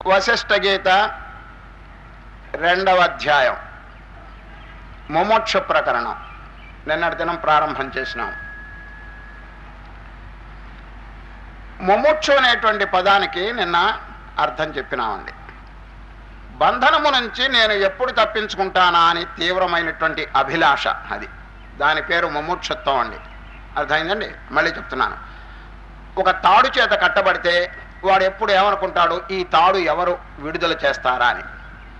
వశిష్ఠ గీత రెండవ అధ్యాయం ముమోక్ష ప్రకరణం నిన్నటి దినం ప్రారంభం చేసినాం ముముక్షు అనేటువంటి పదానికి నిన్న అర్థం చెప్పినామండి బంధనము నుంచి నేను ఎప్పుడు తప్పించుకుంటానా అని తీవ్రమైనటువంటి అభిలాష అది దాని పేరు ముముక్షత్వం అండి అర్థమైందండి మళ్ళీ చెప్తున్నాను ఒక తాడు చేత కట్టబడితే వాడు ఎప్పుడు ఏమనుకుంటాడు ఈ తాడు ఎవరు విడుదల చేస్తారా అని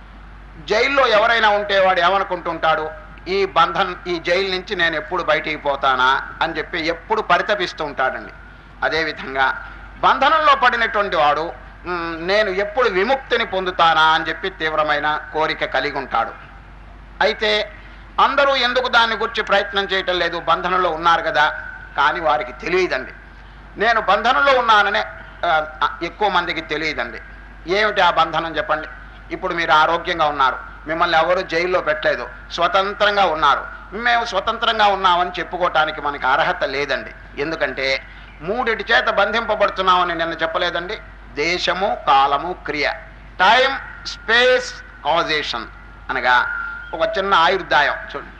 జైల్లో ఎవరైనా ఉంటే వాడు ఏమనుకుంటుంటాడు ఈ బంధన్ ఈ జైలు నుంచి నేను ఎప్పుడు బయటికి పోతానా అని చెప్పి ఎప్పుడు పరితపిస్తూ ఉంటాడండి అదేవిధంగా బంధనంలో పడినటువంటి వాడు "మ్, నేను ఎప్పుడు విముక్తిని పొందుతానా అని చెప్పి తీవ్రమైన కోరిక కలిగి ఉంటాడు అయితే అందరూ ఎందుకు దాన్ని గురించి ప్రయత్నం చేయటం లేదు బంధనంలో ఉన్నారు కదా కానీ వారికి తెలియదండి నేను బంధనంలో ఉన్నాననే ఆ, ఆ, ఎక్కువ మందికి తెలియదండి ఏమిటి ఆ బంధనం చెప్పండి ఇప్పుడు మీరు ఆరోగ్యంగా ఉన్నారు మిమ్మల్ని ఎవరు జైల్లో పెట్టలేదు స్వతంత్రంగా ఉన్నారు మేము స్వతంత్రంగా ఉన్నామని చెప్పుకోవటానికి మనకి అర్హత లేదండి ఎందుకంటే మూడిటి చేత బంధింపబడుతున్నామని నిన్న చెప్పలేదండి దేశము కాలము క్రియ టైం స్పేస్ కాజేషన్ అనగా ఒక చిన్న ఆయుర్దాయం చూడండి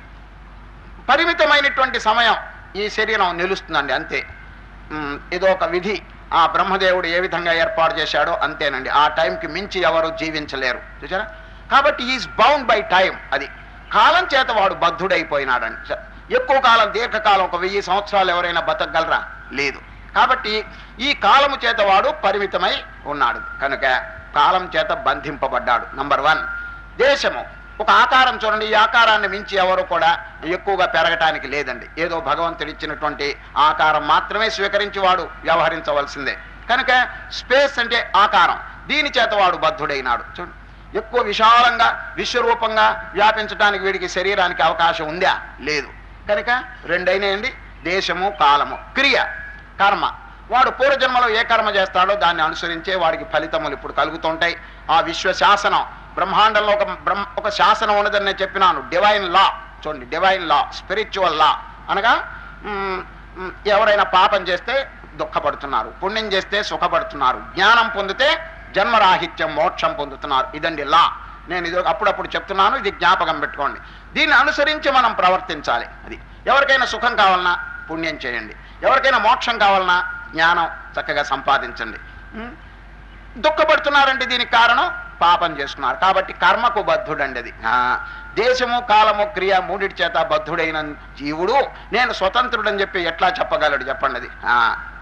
పరిమితమైనటువంటి సమయం ఈ శరీరం నిలుస్తుందండి అంతే ఉమ్, ఇదో ఒక విధి ఆ బ్రహ్మదేవుడు ఏ విధంగా ఏర్పాటు చేశాడో అంతేనండి ఆ టైంకి మించి ఎవరు జీవించలేరు చూసారా కాబట్టి ఈజ్ బౌండ్ బై టైం అది కాలం చేత వాడు బద్ధుడైపోయినాడండి చ- ఎక్కువ కాలం దీర్ఘకాలం ఒక వెయ్యి సంవత్సరాలు ఎవరైనా బతకగలరా లేదు కాబట్టి ఈ కాలము చేత వాడు పరిమితమై ఉన్నాడు కనుక కాలం చేత బంధింపబడ్డాడు నంబర్ వన్ దేశము ఒక ఆకారం చూడండి ఈ ఆకారాన్ని మించి ఎవరు కూడా ఎక్కువగా పెరగటానికి లేదండి ఏదో భగవంతుడు ఇచ్చినటువంటి ఆకారం మాత్రమే స్వీకరించి వాడు వ్యవహరించవలసిందే కనుక స్పేస్ అంటే ఆకారం దీని చేత వాడు బద్ధుడైనాడు చూడండి ఎక్కువ విశాలంగా విశ్వరూపంగా వ్యాపించడానికి వీడికి శరీరానికి అవకాశం ఉందా లేదు కనుక రెండైనాయండి దేశము కాలము క్రియ కర్మ వాడు పూర్వజన్మలో ఏ కర్మ చేస్తాడో దాన్ని అనుసరించే వాడికి ఫలితములు ఇప్పుడు కలుగుతుంటాయి ఆ విశ్వ శాసనం బ్రహ్మాండంలో ఒక బ్రహ్మ ఒక శాసనం ఉన్నదని నేను చెప్పినాను డివైన్ లా చూడండి డివైన్ లా స్పిరిచువల్ లా అనగా మ్, మ్, ఎవరైనా పాపం చేస్తే దుఃఖపడుతున్నారు పుణ్యం చేస్తే సుఖపడుతున్నారు జ్ఞానం పొందితే జన్మరాహిత్యం మోక్షం పొందుతున్నారు ఇదండి లా నేను ఇది అప్పుడప్పుడు చెప్తున్నాను ఇది జ్ఞాపకం పెట్టుకోండి దీన్ని అనుసరించి మనం ప్రవర్తించాలి అది ఎవరికైనా సుఖం కావాలన్నా పుణ్యం చేయండి ఎవరికైనా మోక్షం కావాలన్నా జ్ఞానం చక్కగా సంపాదించండి ఉం? దుఃఖపడుతున్నారంటే దీనికి కారణం పాపం చేసుకున్నారు కాబట్టి కర్మకు బద్ధుడండి అది ఆ, దేశము కాలము క్రియ మూడిటి చేత బద్ధుడైన జీవుడు నేను స్వతంత్రుడని చెప్పి ఎట్లా చెప్పగలడు చెప్పండి అది ఆ,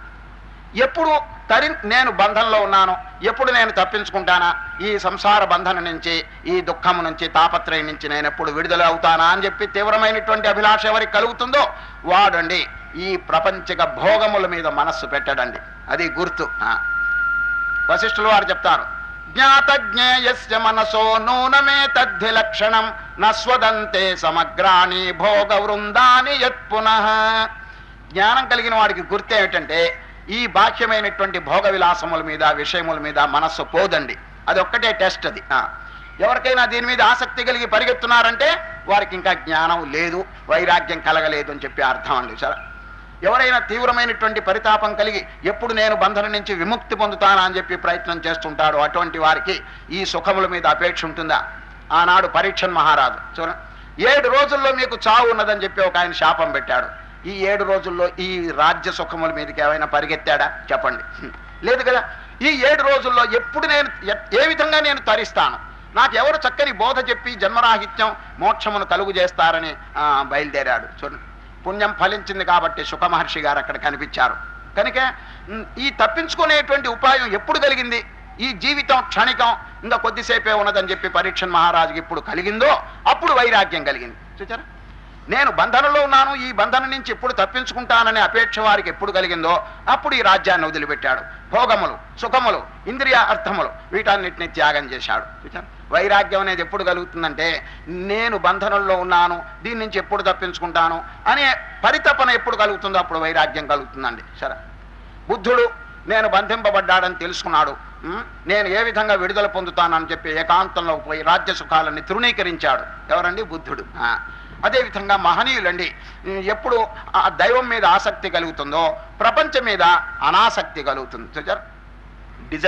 ఎప్పుడు తరి నేను బంధంలో ఉన్నాను ఎప్పుడు నేను తప్పించుకుంటానా ఈ సంసార బంధన నుంచి ఈ దుఃఖం నుంచి తాపత్రయం నుంచి నేను ఎప్పుడు విడుదల అవుతానా అని చెప్పి తీవ్రమైనటువంటి అభిలాష ఎవరికి కలుగుతుందో వాడండి ఈ ప్రపంచక భోగముల మీద మనస్సు పెట్టడండి అది గుర్తు ఆ. వశిష్ఠులు వారు చెప్తారు జ్ఞాతజ్ఞేయస్య మనసో నూనమే తద్ధి లక్షణం నస్వదంతే సమగ్రాణి భోగ వృందాని యత్ పునః జ్ఞానం కలిగిన వాడికి గుర్తు ఏమిటంటే ఈ బాహ్యమైనటువంటి భోగ విలాసముల మీద విషయముల మీద మనస్సు పోదండి అది ఒక్కటే టెస్ట్ అది ఆ. ఎవరికైనా దీని మీద ఆసక్తి కలిగి పరిగెత్తున్నారంటే వారికి ఇంకా జ్ఞానం లేదు వైరాగ్యం కలగలేదు అని చెప్పి అర్థం అండి సరే ఎవరైనా తీవ్రమైనటువంటి పరితాపం కలిగి ఎప్పుడు నేను బంధనం నుంచి విముక్తి పొందుతానా అని చెప్పి ప్రయత్నం చేస్తుంటాడో అటువంటి వారికి ఈ సుఖముల మీద అపేక్ష ఉంటుందా ఆనాడు పరీక్షన్ మహారాజు చూడ ఏడు రోజుల్లో మీకు చావు ఉన్నదని చెప్పి ఒక ఆయన శాపం పెట్టాడు ఈ ఏడు రోజుల్లో ఈ రాజ్య సుఖముల మీదకి ఏమైనా పరిగెత్తాడా చెప్పండి హ్మ్. లేదు కదా ఈ ఏడు రోజుల్లో ఎప్పుడు నేను ఎ- ఏ విధంగా నేను తరిస్తాను నాకు ఎవరు చక్కని బోధ చెప్పి జన్మరాహిత్యం మోక్షమును కలుగు చేస్తారని ఆ, బయలుదేరాడు చూడండి పుణ్యం ఫలించింది కాబట్టి సుఖమహర్షి గారు అక్కడ కనిపించారు కనుక ఉమ్, ఈ తప్పించుకునేటువంటి ఉపాయం ఎప్పుడు కలిగింది ఈ జీవితం క్షణికం ఇంకా కొద్దిసేపే ఉన్నదని చెప్పి పరీక్షన్ మహారాజుకి ఇప్పుడు కలిగిందో అప్పుడు వైరాగ్యం కలిగింది చూచారా నేను బంధనంలో ఉన్నాను ఈ బంధనం నుంచి ఎప్పుడు తప్పించుకుంటాననే అపేక్ష వారికి ఎప్పుడు కలిగిందో అప్పుడు ఈ రాజ్యాన్ని వదిలిపెట్టాడు భోగములు సుఖములు ఇంద్రియ అర్థములు వీటన్నిటిని త్యాగం చేశాడు చూచారా వైరాగ్యం అనేది ఎప్పుడు కలుగుతుందంటే నేను బంధనంలో ఉన్నాను దీని నుంచి ఎప్పుడు తప్పించుకుంటాను అనే పరితపన ఎప్పుడు కలుగుతుందో అప్పుడు వైరాగ్యం కలుగుతుందండి సరే బుద్ధుడు నేను బంధింపబడ్డాడని తెలుసుకున్నాడు ఉం? నేను ఏ విధంగా విడుదల పొందుతానని చెప్పి ఏకాంతంలో పోయి రాజ్య సుఖాలని తృణీకరించాడు ఎవరండి బుద్ధుడు ఆ. అదేవిధంగా మహనీయులండి ఉం, ఎప్పుడు ఆ దైవం మీద ఆసక్తి కలుగుతుందో ప్రపంచం మీద అనాసక్తి కలుగుతుంది చూచారు డిజెంట్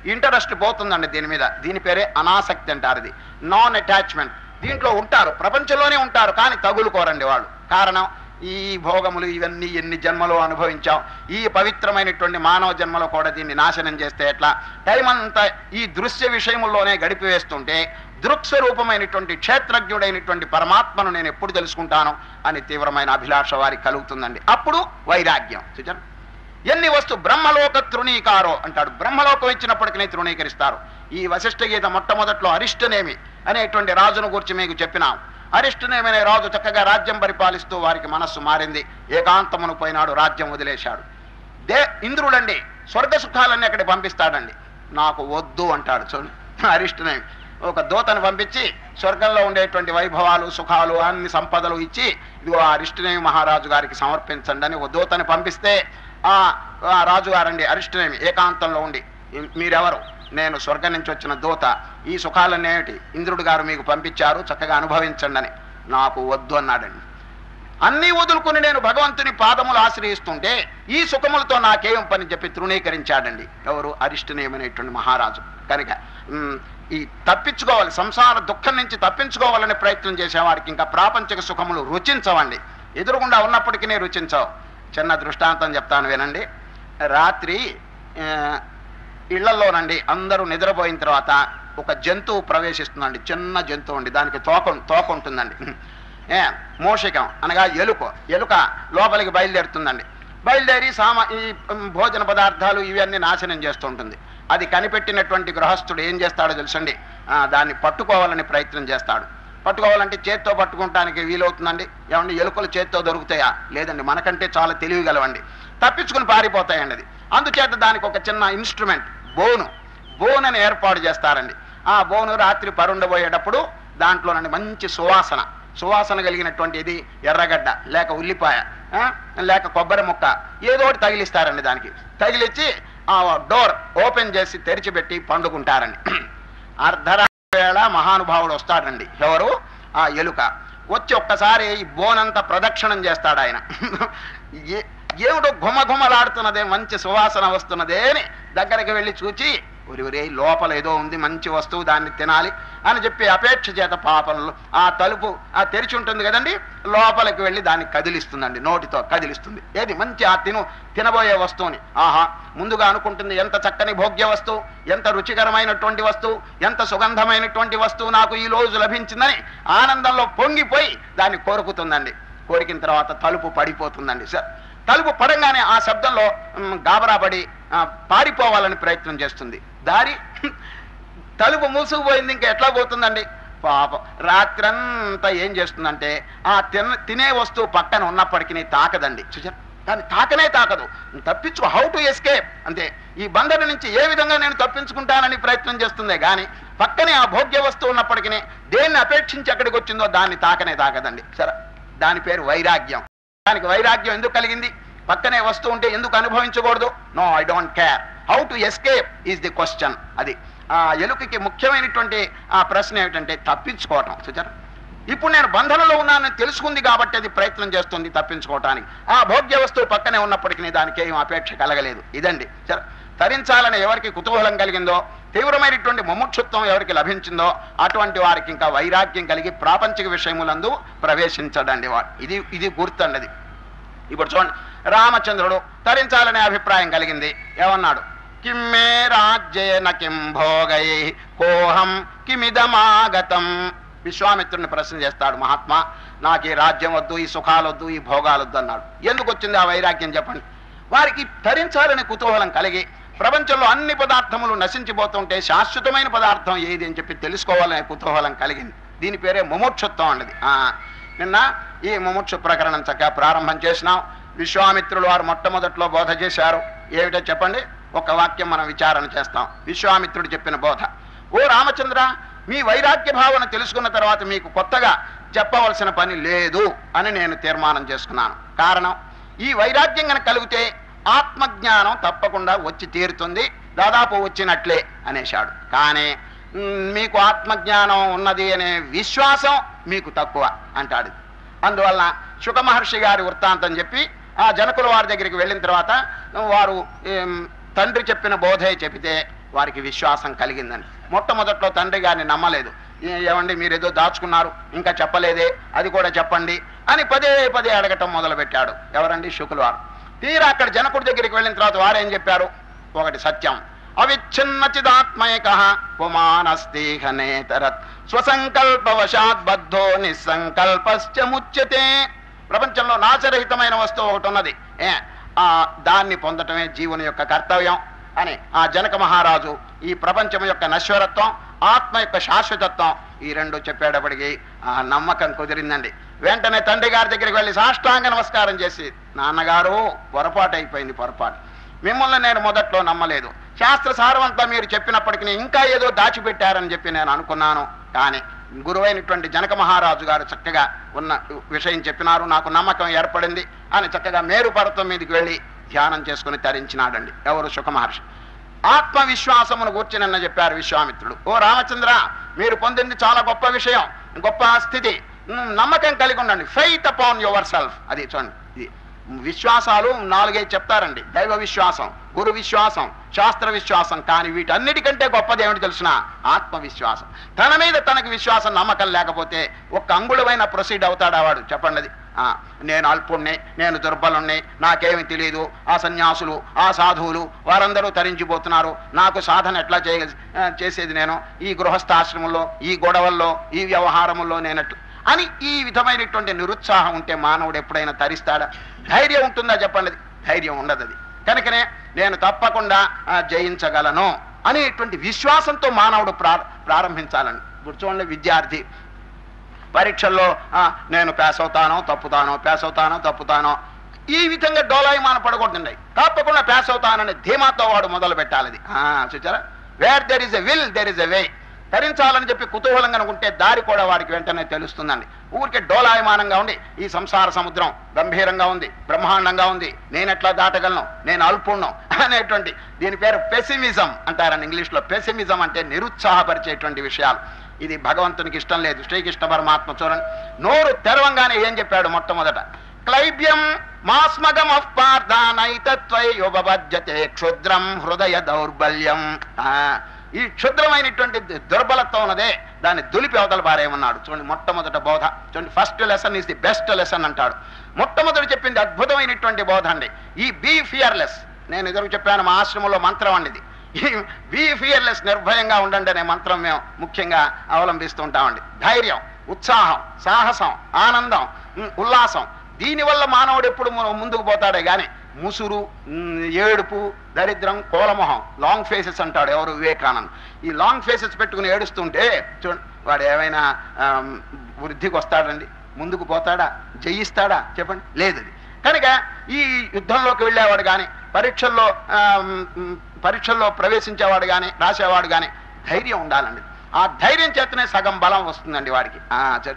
ఇంటరెస్ట్ పోతుందండి దీని మీద దీని పేరే అనాసక్తి అంటారు ఇది నాన్ అటాచ్మెంట్ దీంట్లో ఉంటారు ప్రపంచంలోనే ఉంటారు కానీ తగులుకోరండి వాళ్ళు కారణం ఈ భోగములు ఇవన్నీ ఎన్ని జన్మలు అనుభవించాం ఈ పవిత్రమైనటువంటి మానవ జన్మలో కూడా దీన్ని నాశనం చేస్తే ఎట్లా టైం అంతా ఈ దృశ్య విషయముల్లోనే గడిపివేస్తుంటే దృక్స్వరూపమైనటువంటి క్షేత్రజ్ఞుడైనటువంటి పరమాత్మను నేను ఎప్పుడు తెలుసుకుంటాను అని తీవ్రమైన అభిలాష వారికి కలుగుతుందండి అప్పుడు వైరాగ్యం చూచారు ఎన్ని వస్తు బ్రహ్మలోక తృణీకారో అంటాడు బ్రహ్మలోకం ఇచ్చినప్పటికీ తృణీకరిస్తారు ఈ వశిష్ఠ గీత మొట్టమొదట్లో అరిష్టనేమి అనేటువంటి రాజును గురించి మీకు చెప్పినాం అరిష్టనేమి అనే రాజు చక్కగా రాజ్యం పరిపాలిస్తూ వారికి మనస్సు మారింది ఏకాంతమును పోయినాడు రాజ్యం వదిలేశాడు దే ఇంద్రుడండి స్వర్గ సుఖాలన్నీ అక్కడికి పంపిస్తాడండి నాకు వద్దు అంటాడు చూడు అరిష్టనేమి ఒక దూతను పంపించి స్వర్గంలో ఉండేటువంటి వైభవాలు సుఖాలు అన్ని సంపదలు ఇచ్చి ఇదిగో ఆ అరిష్టనేమి మహారాజు గారికి సమర్పించండి అని ఒక దూతని పంపిస్తే ఆ ఆ రాజుగారండి అరిష్టనేమి ఏకాంతంలో ఉండి "ఇ- మీరెవరు నేను స్వర్గం నుంచి వచ్చిన దూత ఈ సుఖాలన్నీ ఏమిటి ఇంద్రుడు గారు మీకు పంపించారు చక్కగా అనుభవించండి అని నాకు వద్దు అన్నాడండి అన్నీ వదులుకుని నేను భగవంతుని పాదములు ఆశ్రయిస్తుంటే ఈ సుఖములతో నాకేం పని చెప్పి తృణీకరించాడండి ఎవరు అరిష్టనేమనేటువంటి మహారాజు కనుక ఉమ్, ఈ తప్పించుకోవాలి సంసార దుఃఖం నుంచి తప్పించుకోవాలనే ప్రయత్నం చేసేవాడికి ఇంకా ప్రాపంచిక సుఖములు రుచించవండి ఎదురుగుండా ఉన్నప్పటికీ రుచించవు చిన్న దృష్టాంతం చెప్తాను వినండి రాత్రి ఆ, ఇళ్లలోనండి అందరూ నిద్రపోయిన తర్వాత ఒక జంతువు ప్రవేశిస్తుందండి చిన్న జంతువు అండి దానికి తోక తోక ఉంటుందండి ఏ మూషికం అనగా ఎలుక ఎలుక లోపలికి బయలుదేరుతుందండి బయలుదేరి సామా ఈ ఉమ్, భోజన పదార్థాలు ఇవన్నీ నాశనం చేస్తూ ఉంటుంది అది కనిపెట్టినటువంటి గృహస్థుడు ఏం చేస్తాడో తెలుసండి ఆ, దాన్ని పట్టుకోవాలని ప్రయత్నం చేస్తాడు పట్టుకోవాలంటే చేత్తో పట్టుకోవటానికి వీలవుతుందండి ఏమండి ఎలుకలు చేత్తో దొరుకుతాయా లేదండి మనకంటే చాలా తెలివిగలవండి తప్పించుకుని పారిపోతాయండి అది అందుచేత దానికి ఒక చిన్న ఇన్స్ట్రుమెంట్ బోను బోన్ అని ఏర్పాటు చేస్తారండి ఆ బోను రాత్రి పరుండబోయేటప్పుడు దాంట్లోనండి మంచి సువాసన సువాసన కలిగినటువంటి ఇది ఎర్రగడ్డ లేక ఉల్లిపాయ ఆ, లేక కొబ్బరి ముక్క ఏదో ఒకటి తగిలిస్తారండి దానికి తగిలిచ్చి ఆ డోర్ ఓపెన్ చేసి తెరిచిపెట్టి పండుకుంటారండి అర్ధరాత్రి వేళ మహానుభావుడు వస్తాడండి ఎవరు ఆ ఎలుక వచ్చి ఒక్కసారి ఈ బోనంతా ప్రదక్షిణం చేస్తాడు ఆయన ఏ- ఏమిటో ఘుమ ఘుమలాడుతున్నదే మంచి సువాసన వస్తున్నదే అని దగ్గరికి వెళ్ళి చూచి ఒరి ఒరే లోపల ఏదో ఉంది మంచి వస్తువు దాన్ని తినాలి అని చెప్పి అపేక్ష చేత పాపంలో ఆ తలుపు ఆ తెరిచి ఉంటుంది కదండి లోపలికి వెళ్ళి దాన్ని కదిలిస్తుందండి నోటితో కదిలిస్తుంది ఏది మంచి ఆ తిను తినబోయే వస్తువుని ఆహా ముందుగా అనుకుంటుంది ఎంత చక్కని భోగ్య వస్తువు ఎంత రుచికరమైనటువంటి వస్తువు ఎంత సుగంధమైనటువంటి వస్తువు నాకు ఈ రోజు లభించిందని ఆనందంలో పొంగిపోయి దాన్ని కోరుకుతుందండి కోరికిన తర్వాత తలుపు పడిపోతుందండి సార్ తలుపు పడంగానే ఆ శబ్దంలో మ్, గాబరా పడి ఆ, పారిపోవాలని ప్రయత్నం చేస్తుంది దారి తలుపు మూసుకుపోయింది ఇంకా ఎట్లా పోతుందండి పాపం రాత్రంతా ఏం చేస్తుందంటే ఆ తిన తినే వస్తువు పక్కన ఉన్నప్పటికీ తాకదండి చూసారు దాన్ని తాకనే తాకదు తప్పించు హౌ టు ఎస్కేప్ అంతే ఈ బంధన నుంచి ఏ విధంగా నేను తప్పించుకుంటానని ప్రయత్నం చేస్తుందే కానీ పక్కనే ఆ భోగ్య వస్తువు ఉన్నప్పటికీ దేన్ని అపేక్షించి ఎక్కడికి వచ్చిందో దాన్ని తాకనే తాకదండి సరే దాని పేరు వైరాగ్యం దానికి వైరాగ్యం ఎందుకు కలిగింది పక్కనే వస్తువు ఉంటే ఎందుకు అనుభవించకూడదు no I don't care how to escape is the question అది ఆ ఎలుకకి ముఖ్యమైనటువంటి ఆ ప్రశ్న ఏమిటంటే తప్పించుకోవటం చూచారు ఇప్పుడు నేను బంధనంలో ఉన్నానని తెలుసుకుంది కాబట్టి అది ప్రయత్నం చేస్తుంది తప్పించుకోవటానికి ఆ భోగ్య వస్తువు పక్కనే ఉన్నప్పటికీ దానికి ఏం అపేక్ష కలగలేదు ఇదండి సరే తరించాలని ఎవరికి కుతూహలం కలిగిందో తీవ్రమైనటువంటి ముముక్షుత్వం ఎవరికి లభించిందో అటువంటి వారికి ఇంకా వైరాగ్యం కలిగి ప్రాపంచిక విషయములందు ప్రవేశించడండి వాడు ఇది ఇది గుర్తండి అది ఇప్పుడు చూడండి రామచంద్రుడు తరించాలనే అభిప్రాయం కలిగింది ఏమన్నాడు కిమ్మే రాజ్యేన కిం భోగై కోహం కిమిదమాగతం విశ్వామిత్రుని ప్రశ్న చేస్తాడు మహాత్మా నాకు ఈ రాజ్యం వద్దు ఈ సుఖాలు వద్దు ఈ భోగాలు వద్దు అన్నాడు ఎందుకు వచ్చింది ఆ వైరాగ్యం చెప్పండి వారికి తరించాలనే కుతూహలం కలిగి ప్రపంచంలో అన్ని పదార్థములు నశించిపోతుంటే శాశ్వతమైన పదార్థం ఏది అని చెప్పి తెలుసుకోవాలనే కుతూహలం కలిగింది దీని పేరే ముముక్షుత్వం అన్నది ఆ, నిన్న ఈ ముముక్షు ప్రకరణం చక్కగా ప్రారంభం చేసినాం విశ్వామిత్రులు వారు మొట్టమొదట్లో బోధ చేశారు ఏమిటో చెప్పండి ఒక వాక్యం మనం విచారణ చేస్తాం విశ్వామిత్రుడు చెప్పిన బోధ ఓ రామచంద్ర మీ వైరాగ్య భావన తెలుసుకున్న తర్వాత మీకు కొత్తగా చెప్పవలసిన పని లేదు అని నేను తీర్మానం చేసుకున్నాను కారణం ఈ వైరాగ్యం కనుక కలిగితే ఆత్మజ్ఞానం తప్పకుండా వచ్చి తీరుతుంది దాదాపు వచ్చినట్లే అనేశాడు కానీ మ్, మీకు ఆత్మజ్ఞానం ఉన్నది అనే విశ్వాసం మీకు తక్కువ అంటాడు అందువలన శుక మహర్షి గారి వృత్తాంతం చెప్పి ఆ జనకుల వారి దగ్గరికి వెళ్ళిన తర్వాత వారు ఏం, తండ్రి చెప్పిన బోధే చెబితే వారికి విశ్వాసం కలిగిందని మొట్టమొదట్లో తండ్రి గారిని నమ్మలేదు "ఏ- ఏమండి మీరు ఏదో దాచుకున్నారు ఇంకా చెప్పలేదే అది కూడా చెప్పండి అని పదే పదే అడగటం మొదలుపెట్టాడు ఎవరండి శుకులవారు తీరా అక్కడ జనకుడి దగ్గరికి వెళ్ళిన తర్వాత వారేం చెప్పారు ఒకటి సత్యం అవిచ్ఛిన్న చిదాత్మయక పుమానస్తీహనేతరత్ స్వసంకల్పవశాత్ బద్ధో నిస్సంకల్పశ్చ ముచ్యతే ప్రపంచంలో నాశరహితమైన వస్తువు ఒకటి ఉన్నది ఏ ఆ దాన్ని పొందటమే జీవుని యొక్క కర్తవ్యం అని ఆ జనక మహారాజు ఈ ప్రపంచం యొక్క నశ్వరత్వం ఆత్మ యొక్క శాశ్వతత్వం ఈ రెండు చెప్పేటప్పటికి ఆ నమ్మకం కుదిరిందండి వెంటనే తండ్రి గారి దగ్గరికి వెళ్ళి సాష్టాంగ నమస్కారం చేసి నాన్నగారు పొరపాటు అయిపోయింది పొరపాటు మిమ్మల్ని నేను మొదట్లో నమ్మలేదు శాస్త్ర సారమంతా మీరు చెప్పినప్పటికీ ఇంకా ఏదో దాచిపెట్టారని చెప్పి నేను అనుకున్నాను కానీ గురువైనటువంటి జనక మహారాజు గారు చక్కగా ఉన్న విషయం చెప్పినారు నాకు నమ్మకం ఏర్పడింది అని చక్కగా మేరు పర్వతం మీదకి వెళ్ళి ధ్యానం చేసుకుని తరించినాడండి ఎవరు సుఖ మహర్షి ఆత్మవిశ్వాసమును గూర్చి నిన్న చెప్పారు విశ్వామిత్రుడు ఓ రామచంద్ర మీరు పొందింది చాలా గొప్ప విషయం గొప్ప స్థితి ఉమ్, నమ్మకం కలిగి ఉండండి ఫైట్ అపాన్ యువర్ సెల్ఫ్ అది చూడండి ఇది విశ్వాసాలు నాలుగైదు చెప్తారండి దైవ విశ్వాసం గురు విశ్వాసం శాస్త్ర విశ్వాసం కానీ వీటన్నిటికంటే గొప్పది ఏమిటి తెలిసిన ఆత్మవిశ్వాసం తన మీద తనకు విశ్వాసం నమ్మకం లేకపోతే ఒక్క అంగుళమైన ప్రొసీడ్ అవుతాడా వాడు చెప్పండి అది ఆ, నేను అల్పుణ్ణి నేను దుర్బలుణ్ణి నాకేమి తెలియదు ఆ సన్యాసులు ఆ సాధువులు వారందరూ తరించిపోతున్నారు నాకు సాధన ఎట్లా చేయ ఆ, చేసేది నేను ఈ గృహస్థాశ్రమంలో ఈ గొడవల్లో ఈ వ్యవహారముల్లో నేను ఎట్లా అని ఈ విధమైనటువంటి నిరుత్సాహం ఉంటే మానవుడు ఎప్పుడైనా తరిస్తాడా ధైర్యం ఉంటుందా చెప్పండి అది. ధైర్యం ఉండదు అది కనుకనే నేను తప్పకుండా ఆ, జయించగలను అనేటువంటి విశ్వాసంతో మానవుడు ప్రా ప్రారంభించాలని ఇప్పుడు చూడండి విద్యార్థి పరీక్షల్లో ఆ, నేను పాస్ అవుతానో తప్పుతానో పాస్ అవుతానో తప్పుతానో ఈ విధంగా డోలాయమాన పడకూడదండి తప్పకుండా పాస్ అవుతానని ధీమాతో వాడు మొదలు పెట్టాలి అది ఆ, చూచారా where there is a will there is a way తరించాలని చెప్పి కుతూహలంగా ఉంటే దారి కూడా వాడికి వెంటనే తెలుస్తుందండి ఊరికే డోలాయమానంగా ఉండి ఈ సంసార సముద్రం గంభీరంగా ఉంది బ్రహ్మాండంగా ఉంది నేను ఎట్లా దాటగలను నేను అల్పుణ్ణం అనేటువంటి దీని పేరు పెసిమిజం అంటారని ఇంగ్లీష్లో పెసిమిజం అంటే నిరుత్సాహపరిచేటువంటి విషయాలు ఇది భగవంతునికి ఇష్టం లేదు శ్రీకృష్ణ పరమాత్మ చూడండి నోరు తెరవంగానే ఏం చెప్పాడు మొట్టమొదట క్లైబ్యం మాస్మగం పార్థానైతత్వై యుగబజ్జతే క్షుద్రం హృదయ దౌర్బల్యం ఆ, ఈ క్షుద్రమైనటువంటి దుర్బలత్వం ఉన్నదే దాన్ని దులిపి అవతల పారేయమన్నాడు చూడండి మొట్టమొదట బోధ చూడండి first lesson is the best lesson అంటాడు మొట్టమొదటి చెప్పింది అద్భుతమైనటువంటి బోధ అండి ఈ బీ ఫియర్లెస్ నేను ఎదురు చెప్పాను మా ఆశ్రమంలో మంత్రం అండి ఇది ఈ బీ ఫియర్లెస్ నిర్భయంగా ఉండండి అనే మంత్రం మేము ముఖ్యంగా అవలంబిస్తూ ఉంటామండి ధైర్యం ఉత్సాహం సాహసం ఆనందం ఉమ్, ఉల్లాసం దీనివల్ల మానవుడు ఎప్పుడు ము- ముందుకు పోతాడే కానీ ముసురు ఉమ్, ఏడుపు దరిద్రం కోలమొహం లాంగ్ ఫేసెస్ అంటాడు ఎవరు వివేకానంద్ ఈ లాంగ్ ఫేసెస్ పెట్టుకుని ఏడుస్తుంటే చూడండి వాడు ఏమైనా ఆమ్, వృద్ధికి వస్తాడండి ముందుకు పోతాడా జయిస్తాడా చెప్పండి లేదు అది కనుక ఈ యుద్ధంలోకి వెళ్ళేవాడు కానీ పరీక్షల్లో ఆమ్, ఉమ్, పరీక్షల్లో ప్రవేశించేవాడు కానీ రాసేవాడు కానీ ధైర్యం ఉండాలండి ఆ ధైర్యం చేతనే సగం బలం వస్తుందండి వాడికి ఆ, చె-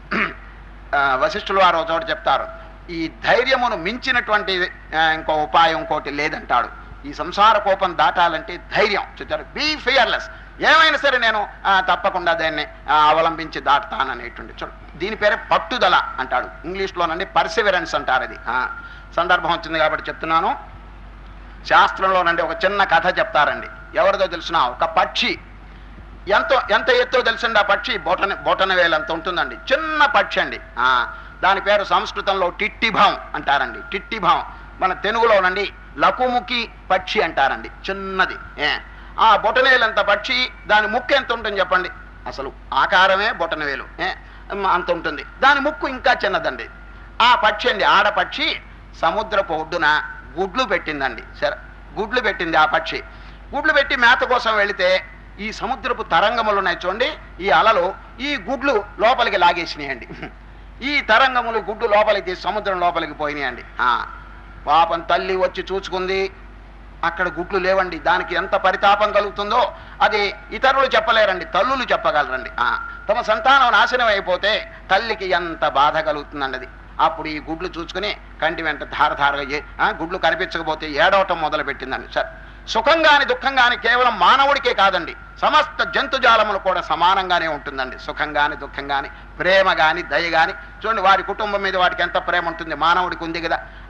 ఆ, వశిష్ఠులు వారు ఒక చోట చెప్తారు ఈ ధైర్యమును మించినటువంటి ఆ, ఇంకో ఉపాయం ఇంకోటి లేదంటాడు ఈ సంసార కోపం దాటాలంటే ధైర్యం చూచారు బీ ఫియర్లెస్ ఏమైనా సరే నేను ఆ, తప్పకుండా దాన్ని ఆ, అవలంబించి దాటుతాననేటువంటి చూడు దీని పేరే పట్టుదల అంటాడు ఇంగ్లీష్లోనండి పర్సివరెన్స్ అంటారు అది ఆ, సందర్భం వచ్చింది కాబట్టి చెప్తున్నాను శాస్త్రంలోనండి ఒక చిన్న కథ చెప్తారండి ఎవరిదో తెలిసిన ఒక పక్షి ఎంతో ఎంత ఎత్తో తెలుసండి ఆ పక్షి బొటన బొటన వేలు అంత ఉంటుందండి చిన్న పక్షి అండి ఆ, దాని పేరు సంస్కృతంలో టిట్టిభం అంటారండి టిట్టిభం మన తెలుగులోనండి లకుముఖి పక్షి అంటారండి చిన్నది ఏ ఆ బొటనవేలంత పక్షి దాని ముక్కు ఎంత ఉంటుంది చెప్పండి అసలు ఆకారమే బొటనవేలు ఏ మ్, అంత ఉంటుంది దాని ముక్కు ఇంకా చిన్నదండి ఆ పక్షి అండి ఆడపక్షి సముద్రపు ఒడ్డున గుడ్లు పెట్టిందండి సరే గుడ్లు పెట్టింది ఆ పక్షి గుడ్లు పెట్టి మేత కోసం వెళితే ఈ సముద్రపు తరంగములు ఉన్నాయి చూడండి ఈ అలలు ఈ గుడ్లు లోపలికి లాగేసినాయండి ఈ తరంగములు గుడ్లు లోపలికి తీసి సముద్రం లోపలికి పోయినాయండి ఆ, పాపం తల్లి వచ్చి చూసుకుంది అక్కడ గుడ్లు లేవండి దానికి ఎంత పరితాపం కలుగుతుందో అది ఇతరులు చెప్పలేరండి తల్లులు చెప్పగలరండి ఆ, తమ సంతానం నాశనం అయిపోతే తల్లికి ఎంత బాధ కలుగుతుందండి అది అప్పుడు ఈ గుడ్లు చూసుకుని కంటి వెంట ధారధారగా ఏ- ఆ, గుడ్లు కనిపించకపోతే ఏడవటం మొదలు పెట్టిందండి సార్ సుఖం గాని దుఃఖం గాని కేవలం మానవుడికే కాదండి సమస్త జంతుజాలములు కూడా సమానంగానే ఉంటుందండి సుఖం గాని దుఃఖం గాని ప్రేమ గాని దయ గాని చూడండి వారి కుటుంబం మీద వాటికి ఎంత ప్రేమ ఉంటుంది మానవుడికి ఉంది కదా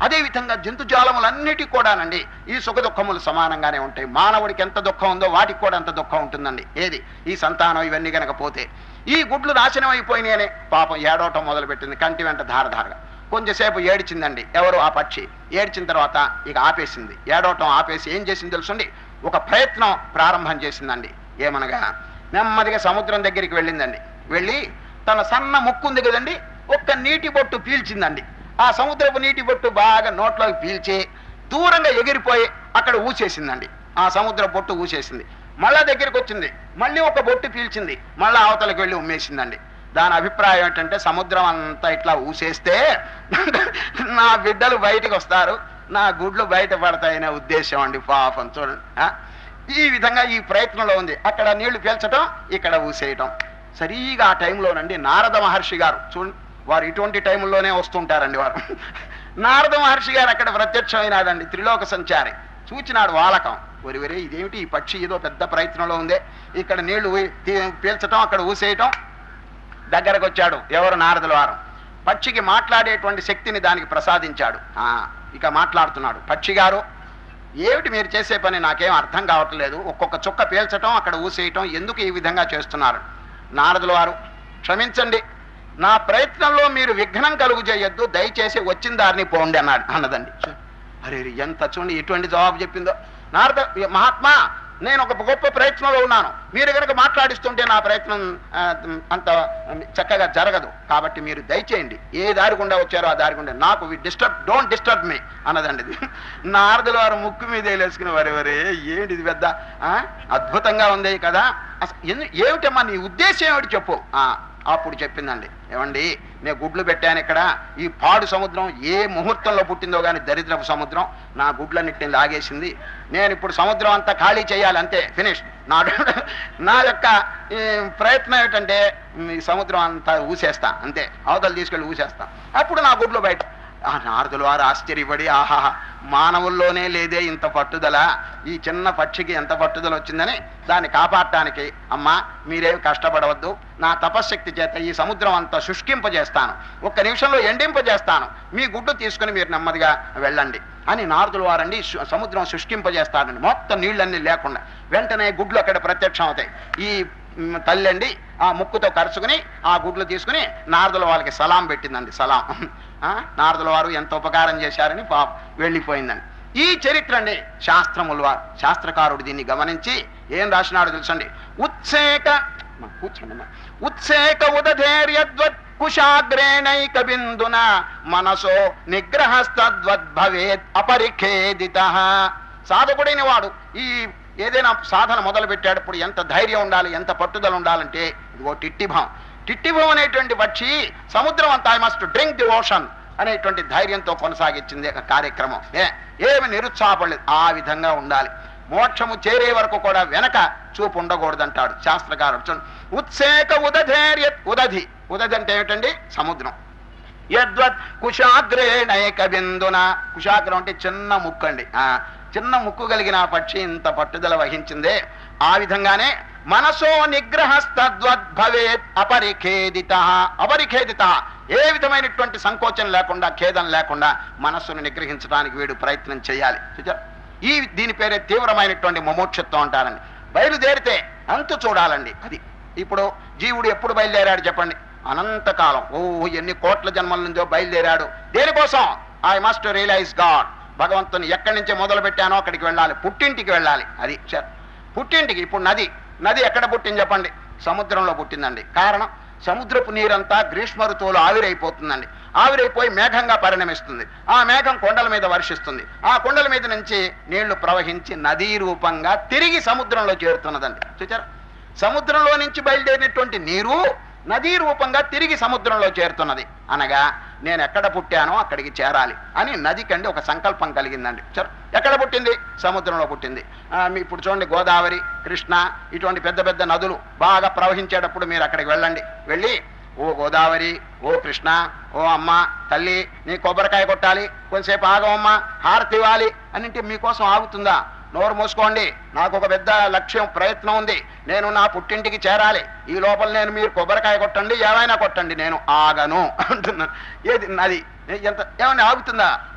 అదేవిధంగా జంతుజాలములన్నిటికీ కూడానండి ఈ సుఖ దుఃఖములు సమానంగానే ఉంటాయి మానవుడికి ఎంత దుఃఖం ఉందో వాటికి కూడా అంత దుఃఖం ఉంటుందండి ఏది ఈ సంతానం ఇవన్నీ కనుక పోతే ఈ గుడ్లు నాశనం అయిపోయినాయని పాపం ఏడవటం మొదలుపెట్టింది కంటి వెంట ధారధారగా కొంచెంసేపు ఏడిచిందండి ఎవరు ఆ పక్షి ఏడ్చిన తర్వాత ఇక ఆపేసింది ఏడవటం ఆపేసి ఏం చేసింది తెలుసండి ఒక ప్రయత్నం ప్రారంభం చేసిందండి ఏమనగా నెమ్మదిగా సముద్రం దగ్గరికి వెళ్ళిందండి వెళ్ళి తన సన్న ముక్కు ఉంది కదండి ఒక్క నీటి బొట్టు పీల్చిందండి ఆ సముద్రపు నీటి బొట్టు బాగా నోట్లోకి పీల్చి దూరంగా ఎగిరిపోయి అక్కడ ఊసేసిందండి ఆ సముద్ర బొట్టు ఊసేసింది మళ్ళా దగ్గరికి వచ్చింది మళ్ళీ ఒక బొట్టు పీల్చింది మళ్ళా అవతలకి వెళ్ళి ఉమ్మేసిందండి దాని అభిప్రాయం ఏంటంటే సముద్రం అంతా ఇట్లా ఊసేస్తే నా బిడ్డలు బయటికి వస్తారు నా గుడ్లు బయట పడతాయనే ఉద్దేశం అండి పాపం చూడండి ఆ? ఈ విధంగా ఈ ప్రయత్నంలో ఉంది అక్కడ నీళ్లు పీల్చటం ఇక్కడ ఊసేయటం సరిగా ఆ టైంలోనండి నారద మహర్షి గారు చూడండి వారు ఇటువంటి టైంలోనే వస్తుంటారండి వారు నారద మహర్షి గారు అక్కడ ప్రత్యక్షమైనాడండి త్రిలోక సంచారి చూచినాడు వాలకం వరి వరి ఇదేమిటి ఈ పక్షి ఏదో పెద్ద ప్రయత్నంలో ఉందే ఇక్కడ నీళ్లు ఊ- తీ- పీల్చటం అక్కడ ఊసేయటం దగ్గరకు వచ్చాడు ఎవరు నారదుల వారు పక్షికి మాట్లాడేటువంటి శక్తిని దానికి ప్రసాదించాడు ఆ, ఇక మాట్లాడుతున్నాడు పక్షి గారు ఏమిటి మీరు చేసే పని నాకేం అర్థం కావట్లేదు ఒక్కొక్క చుక్క పీల్చటం అక్కడ ఊసేయటం ఎందుకు ఈ విధంగా చేస్తున్నారు నారదుల వారు క్షమించండి నా ప్రయత్నంలో మీరు విఘ్నం కలుగు చేయొద్దు దయచేసి వచ్చిన దారిని పోండి అన్నాడు అన్నదండి అరే రే, ఎంత చూడండి ఎటువంటి జవాబు చెప్పిందో నారద మహాత్మా నేను ఒక గొప్ప ప్రయత్నంలో ఉన్నాను మీరు కనుక మాట్లాడిస్తుంటే నా ప్రయత్నం ఆ, అంత చక్కగా జరగదు కాబట్టి మీరు దయచేయండి ఏ దారి గుండా వచ్చారో ఆ దారి గుండా నాకు డిస్టర్బ్ డోంట్ డిస్టర్బ్ మీ అన్నదండి ఇది నారదుల వారు ముక్కు మీద వేలేసుకుని వరే వరే ఏంటి ఇది పెద్ద ఆ, అద్భుతంగా ఉంది కదా అసలు ఎందు- ఏమిటమ్మా నీ ఉద్దేశం ఏమిటి చెప్పు ఆ, అప్పుడు చెప్పిందండి ఏమండి నేను గుడ్లు పెట్టాను ఇక్కడ ఈ పాడు సముద్రం ఏ ముహూర్తంలో పుట్టిందో కానీ దరిద్రపు సముద్రం నా గుడ్లన్నిటిని లాగేసింది నేను ఇప్పుడు సముద్రం అంతా ఖాళీ చేయాలి అంతే ఫినిష్ నా నా యొక్క ఈ, ప్రయత్నం ఏమిటంటే ఈ సముద్రం అంతా ఊసేస్తా అంతే అవతల తీసుకెళ్ళి ఊసేస్తా అప్పుడు నా గుడ్లు బయట ఆ నారదులు వారు ఆశ్చర్యపడి ఆహా మానవుల్లోనే లేదే ఇంత పట్టుదల ఈ చిన్న పక్షికి ఎంత పట్టుదల వచ్చిందని దాన్ని కాపాడటానికి అమ్మా మీరేం కష్టపడవద్దు నా తపశ్శక్తి చేత ఈ సముద్రం అంతా శుష్కింపజేస్తాను ఒక్క నిమిషంలో ఎండింపజేస్తాను మీ గుడ్డు తీసుకుని మీరు నెమ్మదిగా వెళ్ళండి అని నారదులు వారండి సు- సముద్రం శుష్కింపజేస్తారండి మొత్తం నీళ్ళన్నీ లేకుండా వెంటనే గుడ్లు అక్కడ ప్రత్యక్షం అవుతాయి ఈ మ్, తల్లి అండి ఆ ముక్కుతో కరుచుకుని ఆ గుడ్లు తీసుకుని నారదుల వాళ్ళకి సలాం పెట్టిందండి సలాం ఆ, నారదుల వారు ఎంత ఉపకారం చేశారని పాప వెళ్ళిపోయిందండి ఈ చరిత్ర అండి శాస్త్రముల వారు శాస్త్రకారుడు దీన్ని గమనించి ఏం రాసినాడు తెలుసండి ఉత్సేక మా కూర్చోండి అమ్మా. ఉత్సేక ఉదధైర్యద్వత్ కుశాగ్రేణైక బిందున మనసో నిగ్రహస్తద్వద్భవేత్ అపరిఖేదిత సాధకుడైన వాడు ఈ ఏదైనా సాధన మొదలు పెట్టేటప్పుడు ఎంత ధైర్యం ఉండాలి ఎంత పట్టుదల ఉండాలంటే ఇదిగో టిట్టిభం టిట్టిభం అనేటువంటి పక్షి సముద్రం అంతా I must drink the ocean అనేటువంటి ధైర్యంతో కొనసాగించింది ఒక కార్యక్రమం ఏ ఏమి నిరుత్సాహపడలేదు ఆ విధంగా ఉండాలి మోక్షము చేరే వరకు కూడా వెనక చూపు ఉండకూడదంటాడు శాస్త్రకారుడు చూడండి ఉత్సేక ఉదధైర్య ఉదధి ఉదధి అంటే ఏమిటండి సముద్రం యద్వత్ కుశాగ్రేణైక బిందున కుశాగ్రం అంటే చిన్న ముక్కు అండి ఆ, చిన్న ముక్కు కలిగిన ఆ పక్షి ఇంత పట్టుదల వహించిందే ఆ విధంగానే మనసో నిగ్రహస్తద్వద్భవేత్ అపరిఖేదిత అపరిఖేదిత ఏ విధమైనటువంటి సంకోచం లేకుండా ఖేదం లేకుండా మనస్సును నిగ్రహించడానికి వీడు ప్రయత్నం చేయాలి చూచారా? ఈ దీని పేరే తీవ్రమైనటువంటి ముమోక్షత్వం అంటారండి బయలుదేరితే అంతు చూడాలండి అది ఇప్పుడు జీవుడు ఎప్పుడు బయలుదేరాడు చెప్పండి అనంతకాలం ఓ ఎన్ని కోట్ల జన్మల నుంచో బయలుదేరాడు దేనికోసం ఐ మస్ట్ రియలైజ్ గాడ్ భగవంతుని ఎక్కడి నుంచి మొదలు పెట్టానో అక్కడికి వెళ్ళాలి పుట్టింటికి వెళ్ళాలి అది చ- పుట్టింటికి ఇప్పుడు నది నది ఎక్కడ పుట్టింది చెప్పండి సముద్రంలో పుట్టిందండి కారణం సముద్రపు నీరంతా గ్రీష్మ ఋతువులో ఆవిరైపోతుందండి ఆవిరైపోయి మేఘంగా పరిణమిస్తుంది ఆ మేఘం కొండల మీద వర్షిస్తుంది ఆ కొండల మీద నుంచి నీళ్లు ప్రవహించి నదీ రూపంగా తిరిగి సముద్రంలో చేరుతున్నదండి చూచారా సముద్రంలో నుంచి బయలుదేరినటువంటి నీరు నదీ రూపంగా తిరిగి సముద్రంలో చేరుతున్నది అనగా నేను ఎక్కడ పుట్టానో అక్కడికి చేరాలి అని నదికండి ఒక సంకల్పం కలిగిందండి సరే ఎక్కడ పుట్టింది సముద్రంలో పుట్టింది ఆ, మీ ఇప్పుడు చూడండి గోదావరి కృష్ణ ఇటువంటి పెద్ద పెద్ద నదులు బాగా ప్రవహించేటప్పుడు మీరు అక్కడికి వెళ్ళండి వెళ్ళి ఓ గోదావరి ఓ కృష్ణ ఓ అమ్మ తల్లి నీ కొబ్బరికాయ కొట్టాలి కొంతసేపు ఆగమమ్మ హారతి ఇవ్వాలి అని అంటే మీకోసం ఆగుతుందా నోరు మూసుకోండి నాకు ఒక పెద్ద లక్ష్యం ప్రయత్నం ఉంది నేను నా పుట్టింటికి చేరాలి ఈ లోపల నేను మీరు కొబ్బరికాయ కొట్టండి ఏమైనా కొట్టండి నేను ఆగను అంటున్నాను ఏది నది ఎంత ఏమన్నా ఆగుతుందా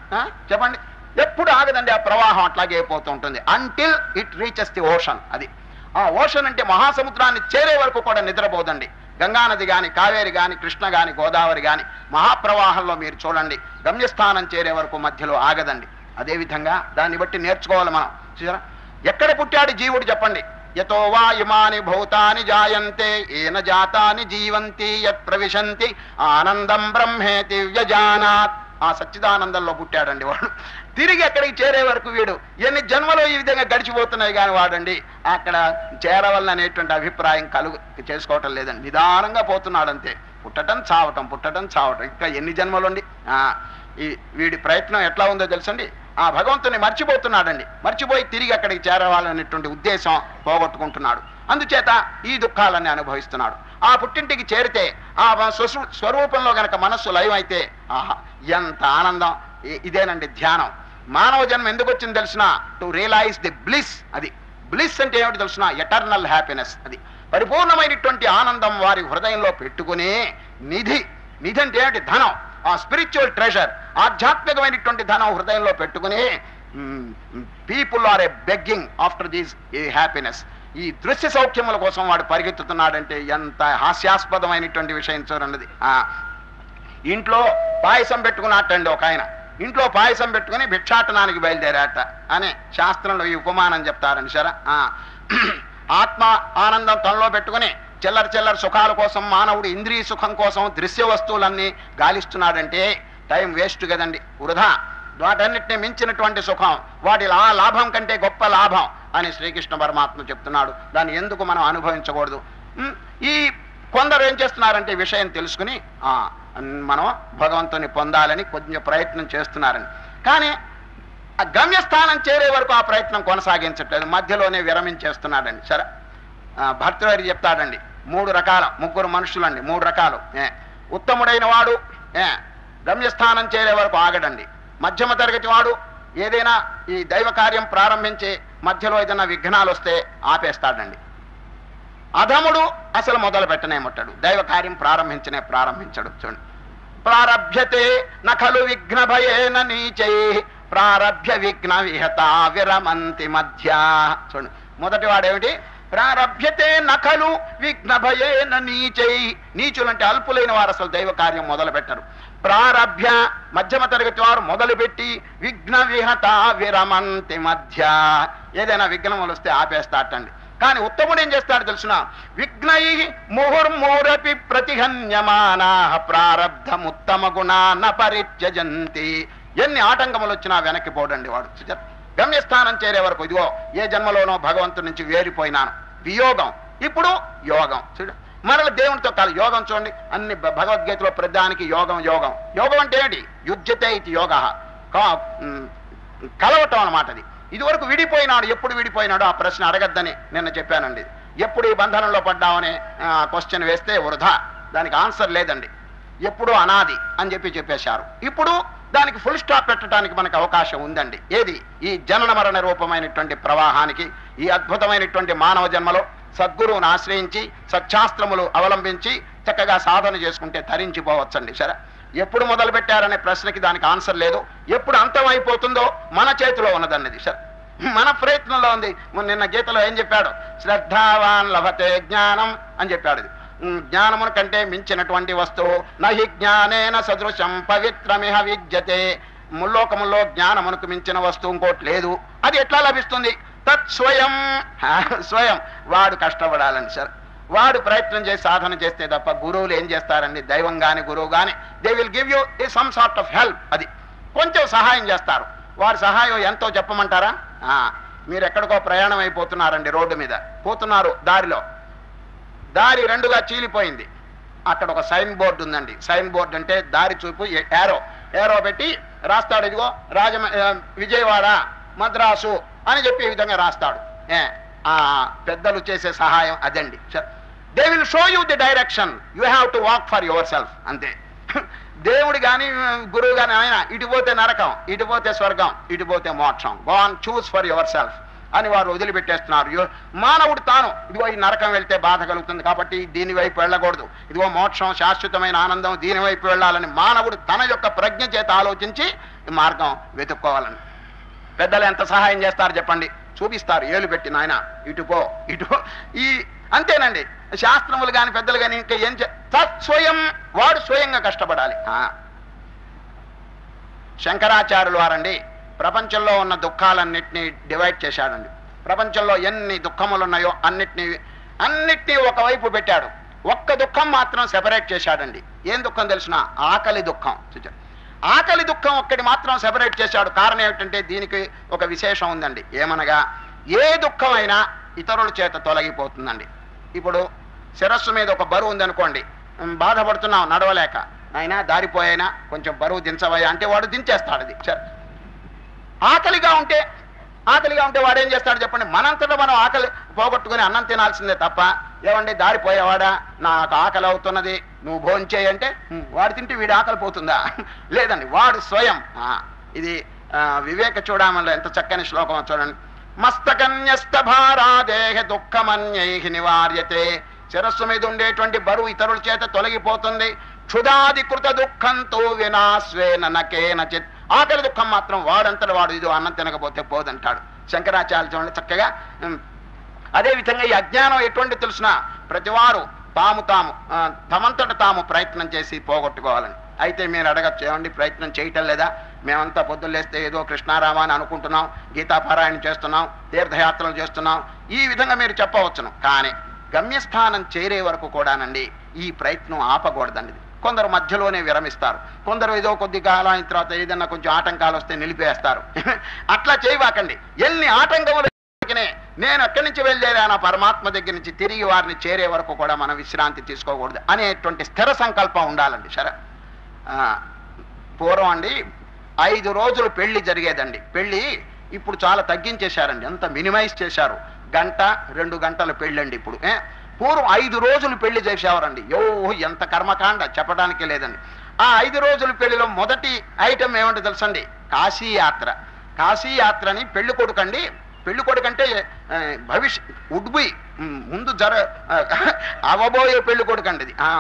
ఆ? చెప్పండి ఎప్పుడు ఆగదండి ఆ ప్రవాహం అట్లాగే అయిపోతూ ఉంటుంది until it reaches the ocean అది ఆ ఓషన్ అంటే మహాసముద్రాన్ని చేరే వరకు కూడా నిద్రపోదండి గంగానది గాని కావేరి గాని కృష్ణ గాని గోదావరి గాని మహాప్రవాహంలో మీరు చూడండి గమ్యస్థానం చేరే వరకు మధ్యలో ఆగదండి అదేవిధంగా దాన్ని బట్టి నేర్చుకోవాలి మనం చూసారా ఎక్కడ పుట్టాడు జీవుడు చెప్పండి యతో వా ఇమాని భూతాని జాయంతే ఏన జాతాని జీవంతి యత్ ప్రవిశంతి ఆనందం బ్రహ్మేతి వ్యజానాత్ ఆ సచ్చిదానందంలో పుట్టాడండి వాడు తిరిగి అక్కడికి చేరే వరకు వీడు ఎన్ని జన్మలు ఈ విధంగా గడిచిపోతున్నాయి కానీ వాడండి అక్కడ చేరవలన అనేటువంటి అభిప్రాయం కలుగు చేసుకోవటం లేదండి నిదానంగా పోతున్నాడు అంతే పుట్టటం చావటం పుట్టటం చావటం ఇంకా ఎన్ని జన్మలుండి ఆ, ఈ వీడి ప్రయత్నం ఎట్లా ఉందో తెలుసండి ఆ భగవంతుని మర్చిపోతున్నాడండి మర్చిపోయి తిరిగి అక్కడికి చేరవాలనేటువంటి ఉద్దేశం పోగొట్టుకుంటున్నాడు అందుచేత ఈ దుఃఖాలన్నీ అనుభవిస్తున్నాడు ఆ పుట్టింటికి చేరితే ఆ స్వస్వ- స్వరూపంలో గనక మనస్సు లయం అయితే ఆహా ఎంత ఆనందం ఇ- ఇదేనండి ధ్యానం మానవ జన్మ ఎందుకు వచ్చింది తెలిసిన టు రియలైజ్ ది బ్లిస్ అది బ్లిస్ అంటే ఏమిటి తెలిసిన ఎటర్నల్ హ్యాపీనెస్ అది పరిపూర్ణమైనటువంటి ఆనందం వారి హృదయంలో పెట్టుకుని నిధి నిధి అంటే ఏమిటి ధనం ఆ స్పిరిచువల్ ట్రెజర్ ఆధ్యాత్మికమైనటువంటి ధనం హృదయంలో పెట్టుకుని people are a begging after these ఈ హ్యాపీనెస్ ఈ దృశ్య సౌఖ్యముల కోసం వాడు పరిగెత్తుతున్నాడంటే ఎంత హాస్యాస్పదమైనటువంటి విషయం చూడండి ఆ, ఇంట్లో పాయసం పెట్టుకున్నట్టండి ఒక ఆయన ఇంట్లో పాయసం పెట్టుకుని భిక్షాటనానికి బయలుదేరాట అని శాస్త్రంలో ఈ ఉపమానం చెప్తారని సరే ఆత్మ ఆనందం తనలో పెట్టుకుని చిల్లర చిల్లర సుఖాల కోసం మానవుడు ఇంద్రియ సుఖం కోసం దృశ్య వస్తువులన్నీ గాలిస్తున్నాడంటే టైం వేస్ట్ కదండి వృధా వాటన్నిటిని మించినటువంటి సుఖం వాటి ఆ లాభం కంటే గొప్ప లాభం అని శ్రీకృష్ణ పరమాత్మ చెప్తున్నాడు దాన్ని ఎందుకు మనం అనుభవించకూడదు ఉమ్, ఈ కొందరు ఏం చేస్తున్నారంటే ఈ విషయం తెలుసుకుని ఆ, మనం భగవంతుని పొందాలని కొంచెం ప్రయత్నం చేస్తున్నారని కానీ ఆ గమ్యస్థానం చేరే వరకు ఆ ప్రయత్నం కొనసాగించట్లేదు మధ్యలోనే విరమించేస్తున్నాడండి సరే ఆ, భర్తృహరి చెప్తాడండి మూడు రకాల ముగ్గురు మనుషులండి మూడు రకాలు ఏ ఉత్తముడైన వాడు ఏ గమ్యస్థానం చేరే వరకు ఆగడండి మధ్యమ తరగతి వాడు ఏదైనా ఈ దైవ కార్యం ప్రారంభించే మధ్యలో ఏదైనా విఘ్నాలు వస్తే ఆపేస్తాడండి అధముడు అసలు మొదలు పెట్టనే ముట్టడు దైవ కార్యం ప్రారంభించనే ప్రారంభించడు చూడండి ప్రారభ్యతే నఖలు విఘ్న భయేన నీచై ప్రారభ్య విఘ్న విహత విరమంతి మధ్య చూడండి మొదటి వాడేమిటి ప్రారభ్యతే నఖలు విఘ్న భయేన నీచై నీచులు అంటే అల్పులైన వారు అసలు దైవ కార్యం మొదలు పెట్టరు ప్రారభ్య మధ్యమ తరగతి వారు మొదలుపెట్టి విఘ్న విహత విరమంతి మధ్య ఏదైనా విఘ్నములు వస్తే ఆపేస్తాటండి కానీ ఉత్తముడు ఏం చేస్తాడు తెలుసిన విఘ్నై ముహుర్మురపి ప్రతిహన్యమానా ప్రారబ్ధముత్తమ గుణాన పరిత్యజంతి ఎన్ని ఆటంకములు వచ్చినా వెనక్కి పోడండి వాడు చూచారా? గమ్యస్థానం చేరే వరకు ఇదిగో ఏ జన్మలోనో భగవంతుడి నుంచి వేరిపోయినాను వియోగం ఇప్పుడు యోగం చూడ మరల దేవునితో కాదు యోగం చూడండి అన్ని భ- భగవద్గీతలో ప్రధానికి యోగం యోగం యోగం అంటే ఏంటి యుజ్యతే ఇది యోగ కలవటం అన్నమాట అది ఇదివరకు విడిపోయినాడు ఎప్పుడు విడిపోయినాడు ఆ ప్రశ్న అడగద్దని నిన్న చెప్పానండి ఎప్పుడు ఈ బంధనంలో పడ్డామని క్వశ్చన్ వేస్తే వృధా దానికి ఆన్సర్ లేదండి ఎప్పుడు అనాది అని చెప్పి చెప్పేశారు ఇప్పుడు దానికి ఫుల్ స్టాప్ పెట్టడానికి మనకు అవకాశం ఉందండి ఏది ఈ జనన మరణ రూపమైనటువంటి ప్రవాహానికి ఈ అద్భుతమైనటువంటి మానవ జన్మలో సద్గురువును ఆశ్రయించి సత్శాస్త్రములు అవలంబించి చక్కగా సాధన చేసుకుంటే తరించిపోవచ్చండి సరే ఎప్పుడు మొదలు పెట్టారనే ప్రశ్నకి దానికి ఆన్సర్ లేదు ఎప్పుడు అంతం అయిపోతుందో మన చేతిలో ఉన్నదన్నది సరే మన ప్రయత్నంలో ఉంది మొన్న నిన్న గీతలో ఏం చెప్పాడు శ్రద్ధావాన్ లభతే జ్ఞానం అని చెప్పాడు ఇది ఉమ్, జ్ఞానమున కంటే మించినటువంటి వస్తువు నహి జ్ఞానేన సదృశం పవిత్రమిహ విద్యతే ముల్లోకములో జ్ఞానమునకు మించిన వస్తువు ఇంకోటి లేదు అది ఎట్లా లభిస్తుంది తత్ స్వయం హా, స్వయం వాడు కష్టపడాలని సార్ వాడు ప్రయత్నం చేసి సాధన చేస్తే తప్ప గురువులు ఏం చేస్తారండి దైవం గాని గురువు గాని they will give you a some sort of help అది కొంచెం సహాయం చేస్తారు వారి సహాయం ఎంతో చెప్పమంటారా ఆ, మీరు ఎక్కడికో ప్రయాణం అయిపోతున్నారండి రోడ్డు మీద పోతున్నారు దారిలో దారి రెండుగా చీలిపోయింది అక్కడ ఒక సైన్ బోర్డు ఉందండి సైన్ బోర్డు అంటే దారి చూపు ఏరో ఏరో పెట్టి రాస్తాడు ఇదిగో రాజమ ఆ, విజయవాడ మద్రాసు అని చెప్పి ఈ విధంగా రాస్తాడు ఏ, ఆ పెద్దలు చేసే సహాయం అదండి they will show you the direction you have to walk for yourself అంతే దేవుడు కానీ గురువు కానీ ఆయన ఇటు పోతే నరకం ఇటు పోతే స్వర్గం ఇటు పోతే మోక్షం go on choose for yourself అని వారు వదిలిపెట్టేస్తున్నారు యో- మానవుడు తాను ఇదిగో ఈ నరకం వెళ్తే బాధ కలుగుతుంది కాబట్టి దీని వైపు వెళ్ళకూడదు ఇదిగో మోక్షం శాశ్వతమైన ఆనందం దీని వైపు వెళ్ళాలని మానవుడు తన యొక్క ప్రజ్ఞ చేత ఆలోచించి ఈ మార్గం వెతుక్కోవాలని పెద్దలు ఎంత సహాయం చేస్తారు చెప్పండి చూపిస్తారు ఏలు పెట్టి నాయన ఇటు పో ఇటు పో. ఈ అంతేనండి శాస్త్రములు కానీ పెద్దలు కానీ ఇంకా ఏం చే- తత్స్వయం వాడు స్వయంగా కష్టపడాలి ఆ. శంకరాచార్యులు వారండి ప్రపంచంలో ఉన్న దుఃఖాలన్నిటినీ డివైడ్ చేశాడండి ప్రపంచంలో ఎన్ని దుఃఖములు ఉన్నాయో అన్నిటినీ అన్నిటినీ ఒకవైపు పెట్టాడు ఒక్క దుఃఖం మాత్రం సెపరేట్ చేశాడండి ఏం దుఃఖం తెలిసిన ఆకలి దుఃఖం చూచారు ఆకలి దుఃఖం ఒక్కటి మాత్రం సెపరేట్ చేశాడు కారణం ఏమిటంటే దీనికి ఒక విశేషం ఉందండి ఏమనగా ఏ దుఃఖమైనా ఇతరుల చేత తొలగిపోతుందండి ఇప్పుడు శిరస్సు మీద ఒక బరువు ఉందనుకోండి ఉమ్, బాధపడుతున్నాం నడవలేక ఆయన దారిపోయినా కొంచెం బరువు దించవయ్యా అంటే వాడు దించేస్తాడు అది సరే ఆకలిగా ఉంటే ఆకలిగా ఉంటే వాడు ఏం చేస్తాడు చెప్పండి మనంతటా మనం ఆకలి పోగొట్టుకుని అన్నం తినాల్సిందే తప్ప ఏమండి దారిపోయేవాడా నాకు ఆకలి అవుతున్నది నువ్వు భోంచేయి అంటే "ఉమ్, వాడు తింటే వీడి ఆకలి పోతుందా లేదండి వాడు స్వయం ఆ, ఇది ఆ, వివేక చూడమల్లో ఎంత చక్కని శ్లోకం చూడండి మస్తకన్యస్త భారాదేహ దుఃఖమన్యై నివార్యతే శిరస్సు మీద ఉండేటువంటి బరువు ఇతరుల చేత తొలగిపోతుంది క్షుదాధికృత దుఃఖంతో వినాశ్వేన నకేనచిత్ ఆకలి దుఃఖం మాత్రం వాడంతట వాడు ఇది అన్నం తినకపోతే పోదంటాడు శంకరాచార్య చూడండి చక్కగా ఉమ్, అదే విధంగా ఈ అజ్ఞానం ఎటువంటి తెలిసిన ప్రతివారు తాము తాము ఆ, తమంతట తాము ప్రయత్నం చేసి పోగొట్టుకోవాలని అయితే మీరు అడగచ్చు ఏమండి ప్రయత్నం చేయటం లేదా మేమంతా పొద్దులేస్తే ఏదో కృష్ణారామ అని అనుకుంటున్నాం గీతాపారాయణ చేస్తున్నాం తీర్థయాత్రలు చేస్తున్నాం ఈ విధంగా మీరు చెప్పవచ్చును కానీ గమ్యస్థానం చేరే వరకు కూడానండి ఈ ప్రయత్నం ఆపకూడదండి కొందరు మధ్యలోనే విరమిస్తారు కొందరు ఏదో కొద్ది కాలం అయిన తర్వాత ఏదన్నా కొంచెం ఆటంకాలు వస్తే నిలిపేస్తారు అట్లా చేయవాకండి ఎన్ని ఆటంకములు అందుకనే నేను ఎక్కడి నుంచి వెళ్ళేదానా పరమాత్మ దగ్గర నుంచి తిరిగి వారిని చేరే వరకు కూడా మనం విశ్రాంతి తీసుకోకూడదు అనేటువంటి స్థిర సంకల్పం ఉండాలండి సరే ఆ, పూర్వం అండి ఐదు రోజులు పెళ్లి జరిగేదండి పెళ్లి ఇప్పుడు చాలా తగ్గించేశారండి ఎంత మినిమైజ్ చేశారు గంట రెండు గంటల పెళ్ళండి ఇప్పుడు ఏ? పూర్వం ఐదు రోజులు పెళ్లి చేసేవారండి యో ఎంత కర్మకాండ చెప్పడానికి లేదండి ఆ ఐదు రోజుల పెళ్లిలో మొదటి ఐటమ్ ఏమంటే తెలుసండి కాశీ యాత్ర కాశీ యాత్రని పెళ్లి కొడుకండి పెళ్లి కొడుకంటే ఆ, భవిష్య వుడ్ బి ముందు జర ఆ, అవబోయే పెళ్లి కొడుకండి ఇది ఆ,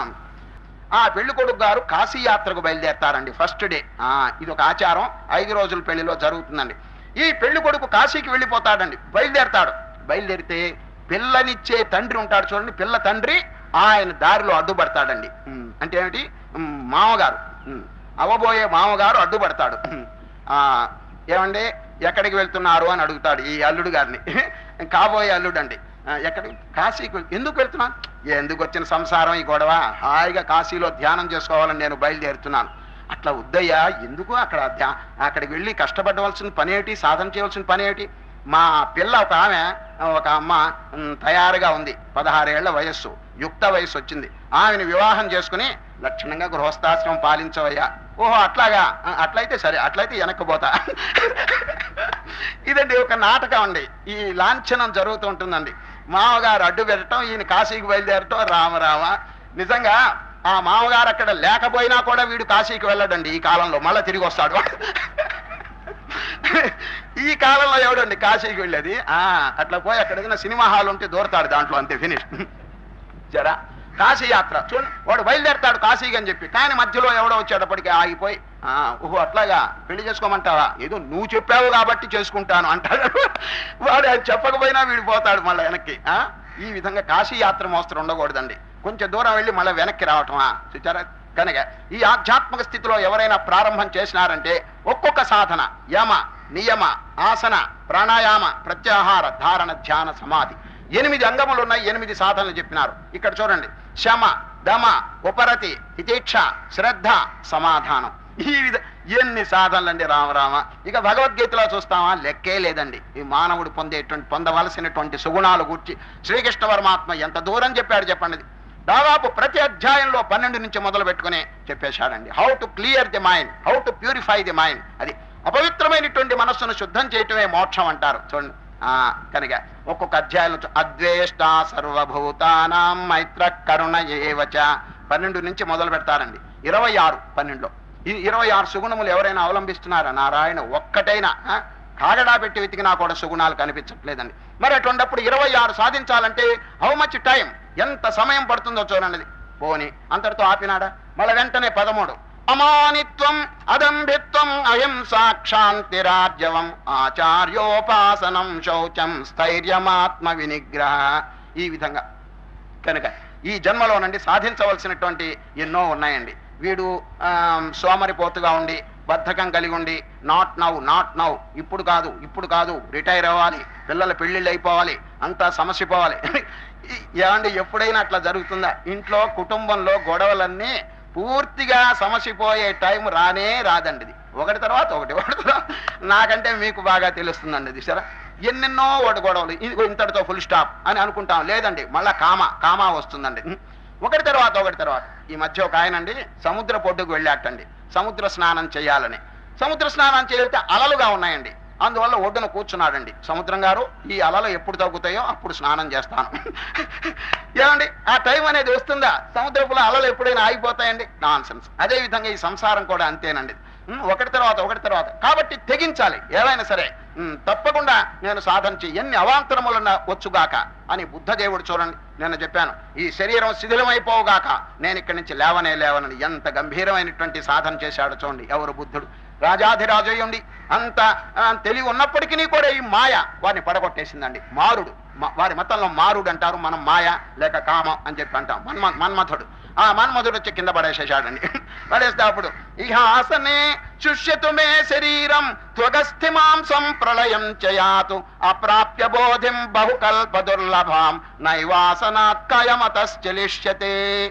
ఆ పెళ్లి కొడుకు గారు కాశీ యాత్రకు బయలుదేరతారండి ఫస్ట్ డే ఆ, ఇది ఒక ఆచారం ఐదు రోజుల పెళ్లిలో జరుగుతుందండి ఈ పెళ్లి కొడుకు కాశీకి వెళ్ళిపోతాడండి బయలుదేరతాడు బయలుదేరితే పిల్లనిచ్చే తండ్రి ఉంటాడు చూడండి పిల్ల తండ్రి ఆయన దారిలో అడ్డుపడతాడండి ఉమ్, అంటే ఏమిటి ఉమ్, మామగారు ఉమ్, అవబోయే మామగారు అడ్డుపడతాడు ఉమ్, ఆ, ఏమండి ఎక్కడికి వెళ్తున్నారు అని అడుగుతాడు ఈ అల్లుడు గారిని కాబోయే అల్లుడు అండి ఆ, ఎక్కడికి కాశీకి వెళ్- ఎందుకు వెళ్తున్నాను ఎందుకు వచ్చిన సంసారం ఈ గొడవ హాయిగా కాశీలో ధ్యానం చేసుకోవాలని నేను బయలుదేరుతున్నాను అట్లా వద్దయ్యా ఎందుకు అక్కడ ధ్యా అక్కడికి వెళ్ళి కష్టపడవలసిన పని ఏమిటి సాధన చేయవలసిన పని ఏమిటి మా పిల్ల ఒక ఆమె ఒక అమ్మ ఉమ్, తయారుగా ఉంది పదహారేళ్ల వయస్సు యుక్త వయస్సు వచ్చింది ఆమెను వివాహం చేసుకుని లక్షణంగా గృహస్థాశ్రమం పాలించవయ్యా ఓహో అట్లాగా ఆ, అట్లయితే సరే అట్లయితే వెనక్కిపోతా ఇదండి ఒక నాటకం అండి ఈ లాంఛనం జరుగుతూ ఉంటుందండి మామగారు అడ్డు పెట్టడం ఈయన కాశీకి బయలుదేరటం రామరామ నిజంగా ఆ మామగారు అక్కడ లేకపోయినా కూడా వీడు కాశీకి వెళ్ళడండి ఈ కాలంలో మళ్ళీ తిరిగి వస్తాడు ఈ కాలంలో ఎవడండి కాశీకి వెళ్ళేది ఆ అట్లా పోయి అక్కడ ఏదైనా సినిమా హాల్ ఉంటే దూరతాడు దాంట్లో అంతే ఫినిష్ జరా కాశీ యాత్ర చూడండి వాడు బయలుదేరతాడు కాశీకి అని చెప్పి కానీ మధ్యలో ఎవడో వచ్చేటప్పటికి ఆగిపోయి "ఆ, ఓహో అట్లాగా పెళ్లి చేసుకోమంటావా ఏదో నువ్వు చెప్పావు కాబట్టి చేసుకుంటాను అంటాడు వాడు అది చెప్పకపోయినా వీడు పోతాడు మళ్ళీ వెనక్కి ఆ? ఈ విధంగా కాశీ యాత్ర మోస్తరు ఉండకూడదండి కొంచెం దూరం వెళ్ళి మళ్ళీ వెనక్కి రావటమా చూచారా కనుక ఈ ఆధ్యాత్మిక స్థితిలో ఎవరైనా ప్రారంభం చేసినారంటే ఒక్కొక్క సాధన యమ నియమ ఆసన ప్రాణాయామ ప్రత్యాహార ధారణ ధ్యాన సమాధి ఎనిమిది అంగములు ఉన్నాయి ఎనిమిది సాధనలు చెప్పినారు ఇక్కడ చూడండి శమ దమ ఉపరతి హితీక్ష శ్రద్ధ సమాధానం ఈ విధ ఎన్ని సాధనలండి రామరామ ఇక భగవద్గీతలో చూస్తామా లెక్కే లేదండి ఈ మానవుడు పొందేటువంటి పొందవలసినటువంటి సుగుణాలు గుర్చి శ్రీకృష్ణ పరమాత్మ ఎంత దూరం చెప్పాడు చెప్పండి దాదాపు ప్రతి అధ్యాయంలో పన్నెండు నుంచి మొదలు పెట్టుకుని చెప్పేశాడండి how to clear the mind how to purify the mind అది అపవిత్రమైనటువంటి మనస్సును శుద్ధం చేయటమే మోక్షం అంటారు చూడండి ఆ కనుక ఒక్కొక్క అధ్యాయంలో చూ- అద్వేష్ట సర్వభూతానాం మైత్ర కరుణ ఏవచ పన్నెండు నుంచి మొదలు పెడతారండి ఇరవై ఆరు పన్నెండులో ఈ ఇరవై ఆరు సుగుణములు ఎవరైనా అవలంబిస్తున్నారా నారాయణ ఒక్కటైనా ఆ? కాగడా పెట్టి వెతికినా కూడా సుగుణాలు కనిపించట్లేదండి మరి అటువంటిప్పుడు ఇరవై ఆరు సాధించాలంటే హౌ మచ్ టైం ఎంత సమయం పడుతుందో చూడండి పోని అంతటితో ఆపినాడా మళ్ళీ వెంటనే పదమూడు అమానిత్వం అదంభిత్వం అహింసాక్షాంతి రాజ్యవం ఆచార్యోపాసనం శౌచం స్థైర్యమాత్మ వినిగ్రహ ఈ విధంగా కనుక ఈ జన్మలోనండి సాధించవలసినటువంటి ఎన్నో ఉన్నాయండి వీడు ఆమ్, సోమరిపోతుగా ఉండి బద్ధకం కలిగి ఉండి నాట్ నౌ నాట్ నౌ ఇప్పుడు కాదు ఇప్పుడు కాదు రిటైర్ అవ్వాలి పిల్లల పెళ్ళిళ్ళు అయిపోవాలి అంతా సమస్య పోవాలి ఏమండి ఎప్పుడైనా అట్లా జరుగుతుందా ఇంట్లో కుటుంబంలో గొడవలన్నీ పూర్తిగా సమసిపోయే టైం రానే రాదండి ఇది ఒకటి తర్వాత ఒకటి ఒకటి తర్వాత నాకంటే మీకు బాగా తెలుస్తుందండి ఇది సరే ఎన్నెన్నో ఒకటి గొడవలు ఇదిగో ఇంతటితో ఫుల్ స్టాప్ అని అనుకుంటాం లేదండి మళ్ళా కామ కామ వస్తుందండి ఒకటి తర్వాత ఒకటి తర్వాత ఈ మధ్య ఒక ఆయనండి సముద్ర పొడ్డుకు వెళ్ళాటండి సముద్ర స్నానం చేయాలని సముద్ర స్నానం చేస్తే అలలుగా ఉన్నాయండి అందువల్ల ఒడ్డున కూర్చున్నాడండి సముద్రం గారు ఈ అలలు ఎప్పుడు తగ్గుతాయో అప్పుడు స్నానం చేస్తాను ఏమండి ఆ టైం అనేది వస్తుందా సముద్రపుల అలలు ఎప్పుడైనా ఆగిపోతాయండి నాన్ సెన్స్ అదే విధంగా ఈ సంసారం కూడా అంతేనండి ఉమ్, ఒకటి తర్వాత ఒకటి తర్వాత కాబట్టి తెగించాలి ఏమైనా సరే ఉమ్, తప్పకుండా నేను సాధన చెయ్యి ఎన్ని అవాంతరములున్న వచ్చుగాక అని బుద్ధదేవుడు చూడండి నేను చెప్పాను ఈ శరీరం శిథిలమైపోవుగాక నేను ఇక్కడి నుంచి లేవనే లేవనని ఎంత గంభీరమైనటువంటి సాధన చేశాడో చూడండి ఎవరు బుద్ధుడు రాజాధిరాజు అయ్యుండి అంత ఆ, తెలివి ఉన్నప్పటికీ కూడా ఈ మాయ వారిని పడగొట్టేసిందండి మారుడు మ- వారి మతంలో మారుడు అంటారు మనం మాయ లేక కామం అని చెప్పి అంటాం మన్మ మన్మథుడు ఆ మన్మధుడు వచ్చి కింద పడేసేసాడండి పడేస్తే అప్పుడు ఇహాసనే శుష్యతు మే శరీరం త్వగస్థి మాంసం ప్రళయం చయాతు అప్రాప్య బోధిం బహుకల్ప దుర్లభాం నైవాసనాత్కయమతశ్చలిష్యతే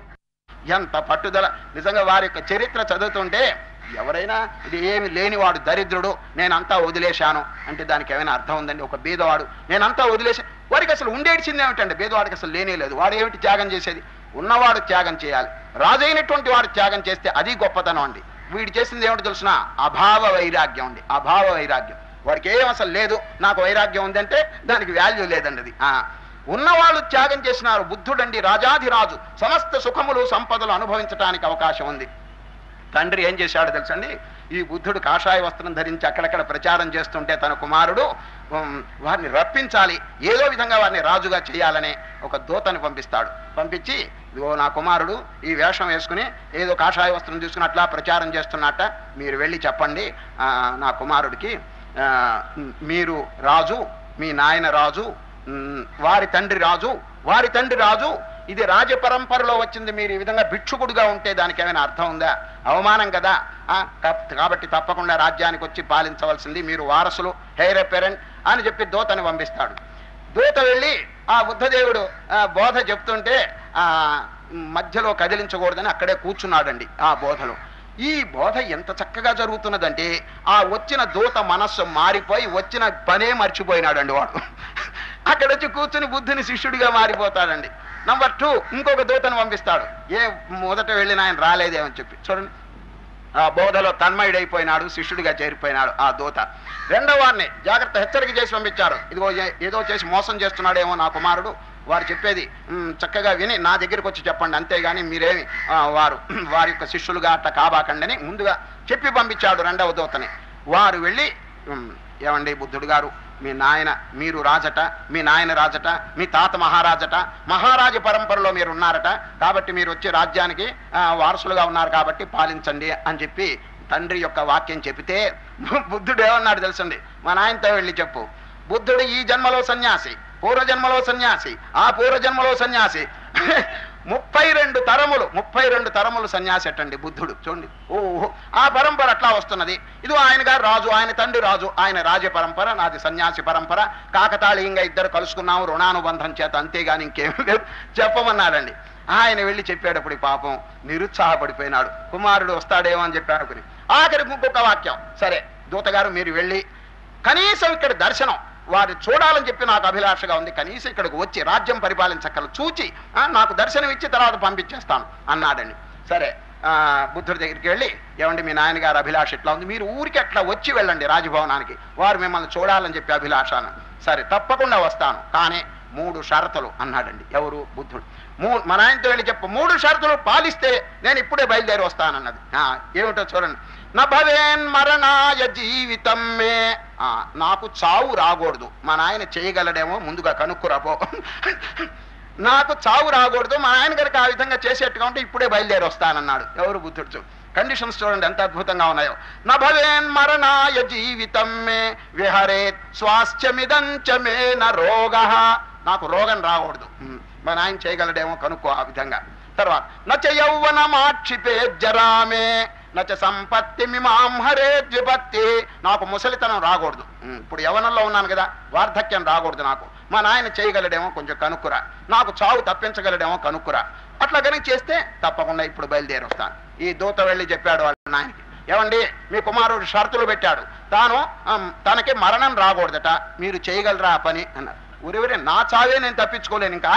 ఎంత పట్టుదల నిజంగా వారి యొక్క చరిత్ర చదువుతుంటే ఎవరైనా ఇది ఏమి లేనివాడు దరిద్రుడు నేనంతా వదిలేశాను అంటే దానికి ఏమైనా అర్థం ఉందండి ఒక బీదవాడు నేనంతా వదిలేసా వాడికి అసలు ఉండేడ్చింది ఏమిటండి బీదవాడికి అసలు లేనే లేదు వాడు ఏమిటి త్యాగం చేసేది ఉన్నవాడు త్యాగం చేయాలి రాజైనటువంటి వాడు త్యాగం చేస్తే అది గొప్పతనం అండి వీడు చేసింది ఏమిటి తెలుసిన అభావ వైరాగ్యం అండి అభావ వైరాగ్యం వాడికి ఏం అసలు లేదు నాకు వైరాగ్యం ఉందంటే దానికి వాల్యూ లేదండి అది ఆ, ఉన్నవాళ్ళు త్యాగం చేసినారు బుద్ధుడండి రాజాధిరాజు సమస్త సుఖములు సంపదలు అనుభవించడానికి అవకాశం ఉంది తండ్రి ఏం చేశాడు తెలుసండి ఈ బుద్ధుడు కాషాయ వస్త్రం ధరించి అక్కడక్కడ ప్రచారం చేస్తుంటే తన కుమారుడు ఉమ్, వారిని రప్పించాలి ఏదో విధంగా వారిని రాజుగా చేయాలనే ఒక దూతని పంపిస్తాడు పంపించి ఇదిగో నా కుమారుడు ఈ వేషం వేసుకుని ఏదో కాషాయ వస్త్రం తీసుకుని అట్లా ప్రచారం చేస్తున్నట్ట మీరు వెళ్ళి చెప్పండి ఆ, నా కుమారుడికి ఆ, మీరు రాజు మీ నాయన రాజు ఉమ్, వారి తండ్రి రాజు వారి తండ్రి రాజు ఇది రాజ పరంపరలో వచ్చింది మీరు ఈ విధంగా భిక్షుకుడుగా ఉంటే దానికి ఏమైనా అర్థం ఉందా అవమానం కదా ఆ, కా- కాబట్టి తప్పకుండా రాజ్యానికి వచ్చి పాలించవలసింది మీరు వారసులు హెయిర్ పెరెంట్ అని చెప్పి దూతని పంపిస్తాడు దూత వెళ్ళి ఆ బుద్ధదేవుడు ఆ, బోధ చెప్తుంటే ఆ మధ్యలో కదిలించకూడదని అక్కడే కూర్చున్నాడండి ఆ బోధలో ఈ బోధ ఎంత చక్కగా జరుగుతున్నదంటే ఆ వచ్చిన దూత మనస్సు మారిపోయి వచ్చిన పనే మర్చిపోయినాడండి వాడు అక్కడ వచ్చి కూర్చుని బుద్ధుని శిష్యుడిగా మారిపోతాడండి నంబర్ టూ ఇంకొక దూతను పంపిస్తాడు ఏ మొదట వెళ్ళిన ఆయన రాలేదేమని చెప్పి చూడండి ఆ బోధలో తన్మయుడైపోయినాడు శిష్యుడిగా చేరిపోయినాడు ఆ దూత రెండవ వారిని జాగ్రత్త హెచ్చరిక చేసి పంపించారు ఇదిగో ఏ- ఏదో చేసి మోసం చేస్తున్నాడేమో నా కుమారుడు వారు చెప్పేది "మ్, చక్కగా విని నా దగ్గరికి వచ్చి చెప్పండి అంతేగాని మీరేమి ఆ, వారు వారి యొక్క శిష్యులుగా అట్ట కాబాకండి అని ముందుగా చెప్పి పంపించాడు రెండవ దూతని వారు వెళ్ళి "మ్, ఏమండి బుద్ధుడు గారు మీ నాయన మీరు రాజట మీ నాయన రాజట మీ తాత మహారాజట మహారాజు పరంపరలో మీరు ఉన్నారట కాబట్టి మీరు వచ్చి రాజ్యానికి ఆ, వారసులుగా ఉన్నారు కాబట్టి పాలించండి అని చెప్పి తండ్రి యొక్క వాక్యం చెబితే బుద్ధుడు ఏమన్నాడు తెలుసండి మా నాయనతో వెళ్ళి చెప్పు బుద్ధుడు ఈ జన్మలో సన్యాసి పూర్వజన్మలో సన్యాసి ఆ పూర్వజన్మలో సన్యాసి ముప్పై రెండు తరములు ముప్పై రెండు తరములు సన్యాసి అట్టండి బుద్ధుడు చూడండి ఓహో ఆ పరంపర అట్లా వస్తున్నది ఇది ఆయన గారు రాజు ఆయన తండ్రి రాజు ఆయన రాజ పరంపర నాది సన్యాసి పరంపర కాకతాళీయంగా ఇద్దరు కలుసుకున్నాము రుణానుబంధం చేత అంతేగాని ఇంకేమీ లేదు చెప్పమన్నాడండి ఆయన వెళ్ళి చెప్పేటప్పుడు ఈ పాపం నిరుత్సాహపడిపోయినాడు కుమారుడు వస్తాడేమో అని చెప్పి అనుకుని ఆఖరికి ఇంకొక వాక్యం సరే దూతగారు మీరు వెళ్ళి కనీసం ఇక్కడ దర్శనం వారు చూడాలని చెప్పి నాకు అభిలాషగా ఉంది కనీసం ఇక్కడికి వచ్చి రాజ్యం పరిపాలించక్కలు చూచి ఆ, నాకు దర్శనం ఇచ్చి తర్వాత పంపించేస్తాను అన్నాడండి సరే ఆ, బుద్ధుడి దగ్గరికి వెళ్ళి ఏమండి మీ నాయనగారు అభిలాష ఇట్లా ఉంది మీరు ఊరికి అట్లా వచ్చి వెళ్ళండి రాజభవనానికి వారు మిమ్మల్ని చూడాలని చెప్పి అభిలాష అన్నాడు. సరే తప్పకుండా వస్తాను కానీ మూడు షరతులు అన్నాడండి ఎవరు బుద్ధుడు మూ మా నాయనతో వెళ్ళి చెప్పు మూడు షరతులు పాలిస్తే నేను ఇప్పుడే బయలుదేరి వస్తానన్నది ఆ, ఏమిటో చూడండి నభవేన్ మరణాయ జీవితం మే ఆ, నాకు చావు రాకూడదు మా నాయన చేయగలడేమో ముందుగా కనుక్కురాపో నాకు చావు రాకూడదు మా ఆయన గారికి ఆ విధంగా చేసేట్టుగా ఉంటే ఇప్పుడే బయలుదేరి వస్తానన్నాడు ఎవరు బుద్ధుడు చూ కండిషన్స్ చూడండి ఎంత అద్భుతంగా ఉన్నాయో నభవేన్ మరణాయ జీవితం మే విహరేత్ స్వాస్థ్యమిదంచ మే న రోగ నాకు రోగం రాకూడదు ఉమ్, మా నాయన చేయగలడేమో కనుక్కో ఆ విధంగా తర్వాత నచ యౌవనమాక్షిపే జరామే నచ సంపత్తి మిమాం హరే ద్విపత్తి నాకు ముసలితనం రాకూడదు ఉమ్, ఇప్పుడు యవనంలో ఉన్నాను కదా వార్ధక్యం రాకూడదు నాకు మా నాయన చేయగలడేమో కొంచెం కనుక్కురా నాకు చావు తప్పించగలడేమో కనుక్కురా అట్లా కనుక చేస్తే తప్పకుండా ఇప్పుడు బయలుదేరి వస్తాను ఈ దూత వెళ్ళి చెప్పాడు వాళ్ళ నాయనకి ఏమండి మీ కుమారుడు షరతులు పెట్టాడు తాను ఆమ్, తనకి మరణం రాకూడదట మీరు చేయగలరా ఆ పని అన్నారు ఊరివరే నా చావే నేను తప్పించుకోలేను ఇంకా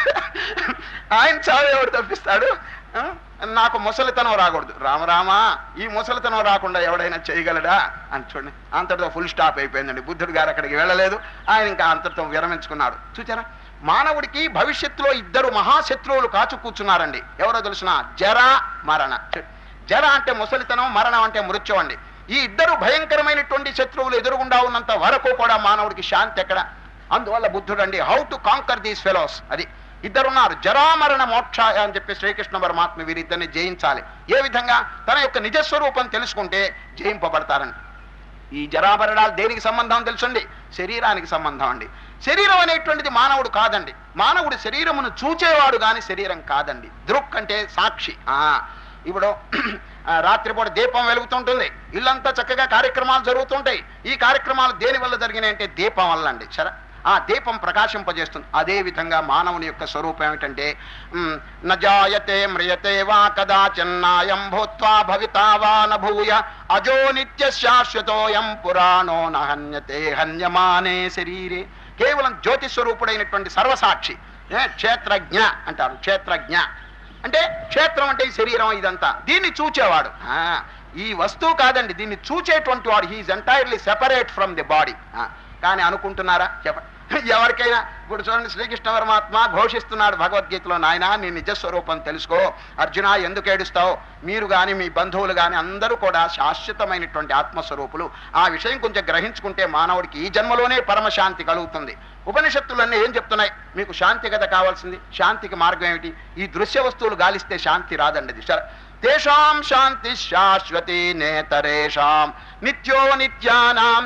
ఆయన చావే ఎవడు తప్పిస్తాడు ఆ? నాకు ముసలితనం రాకూడదు రామరామా ఈ ముసలితనం రాకుండా ఎవడైనా చేయగలడా అని చూడండి అంతటితో ఫుల్ స్టాప్ అయిపోయిందండి బుద్ధుడు గారు అక్కడికి వెళ్ళలేదు ఆయన ఇంకా అంతటితో విరమించుకున్నాడు చూచారా మానవుడికి భవిష్యత్తులో ఇద్దరు మహాశత్రువులు కాచు కూర్చున్నారండి ఎవరో తెలుసిన జర మరణ జర అంటే ముసలితనం మరణం అంటే మృత్యు అండి ఈ ఇద్దరు భయంకరమైనటువంటి శత్రువులు ఎదురుగుండా ఉన్నంత వరకు కూడా మానవుడికి శాంతి ఎక్కడ అందువల్ల బుద్ధుడు అండి how to conquer these fellows అది ఇద్దరున్నారు జరామరణ మోక్షాయ అని చెప్పి శ్రీకృష్ణ పరమాత్మ వీరిద్దరిని జయించాలి ఏ విధంగా తన యొక్క నిజస్వరూపం తెలుసుకుంటే జయింపబడతారని ఈ జరాభరణాలు దేనికి సంబంధం తెలుసండి శరీరానికి సంబంధం అండి శరీరం అనేటువంటిది మానవుడు కాదండి మానవుడు శరీరమును చూచేవాడు కానీ శరీరం కాదండి దృక్ అంటే సాక్షి ఆ ఇప్పుడు ఆ, రాత్రిపూట దీపం వెలుగుతుంటుంది ఇల్లంతా చక్కగా కార్యక్రమాలు జరుగుతుంటాయి ఈ కార్యక్రమాలు దేని వల్ల జరిగినాయి అంటే దీపం వల్ల అండి సరే ఆ దీపం ప్రకాశింపజేస్తుంది అదే విధంగా మానవుని యొక్క స్వరూపం ఏమిటంటే మ్, నజాయతే మ్రియతే వా కదాచన్నాయం భూత్వా భవితా వా నభూయ అజో నిత్య శాశ్వతోయం పురాణో నహన్యతే హన్యమానే శరీరే కేవలం జ్యోతి స్వరూపుడైనటువంటి సర్వసాక్షి ఏ, క్షేత్రజ్ఞ అంటారు క్షేత్రజ్ఞ అంటే క్షేత్రం అంటే ఈ శరీరం ఇదంతా దీన్ని చూచేవాడు ఆ, ఈ వస్తువు కాదండి దీన్ని చూచేటువంటి వాడు he is entirely separate from the body కానీ అనుకుంటున్నారా చెప్పండి ఎవరికైనా ఇప్పుడు చూడండి శ్రీకృష్ణ పరమాత్మ ఘోషిస్తున్నాడు భగవద్గీతలో నాయన నీ నిజస్వరూపం తెలుసుకో అర్జున ఎందుకు ఏడుస్తావు మీరు కానీ మీ బంధువులు కానీ అందరూ కూడా శాశ్వతమైనటువంటి ఆత్మస్వరూపులు ఆ విషయం కొంచెం గ్రహించుకుంటే మానవుడికి ఈ జన్మలోనే పరమశాంతి కలుగుతుంది ఉపనిషత్తులన్నీ ఏం చెప్తున్నాయి మీకు శాంతి కదా కావాల్సింది శాంతికి మార్గం ఏమిటి ఈ దృశ్య వస్తువులు గాలిస్తే శాంతి రాదండి ఇది సరే తేషాం శాంతి శాశ్వతి నేతరేషాం నిత్యో నిత్యానాం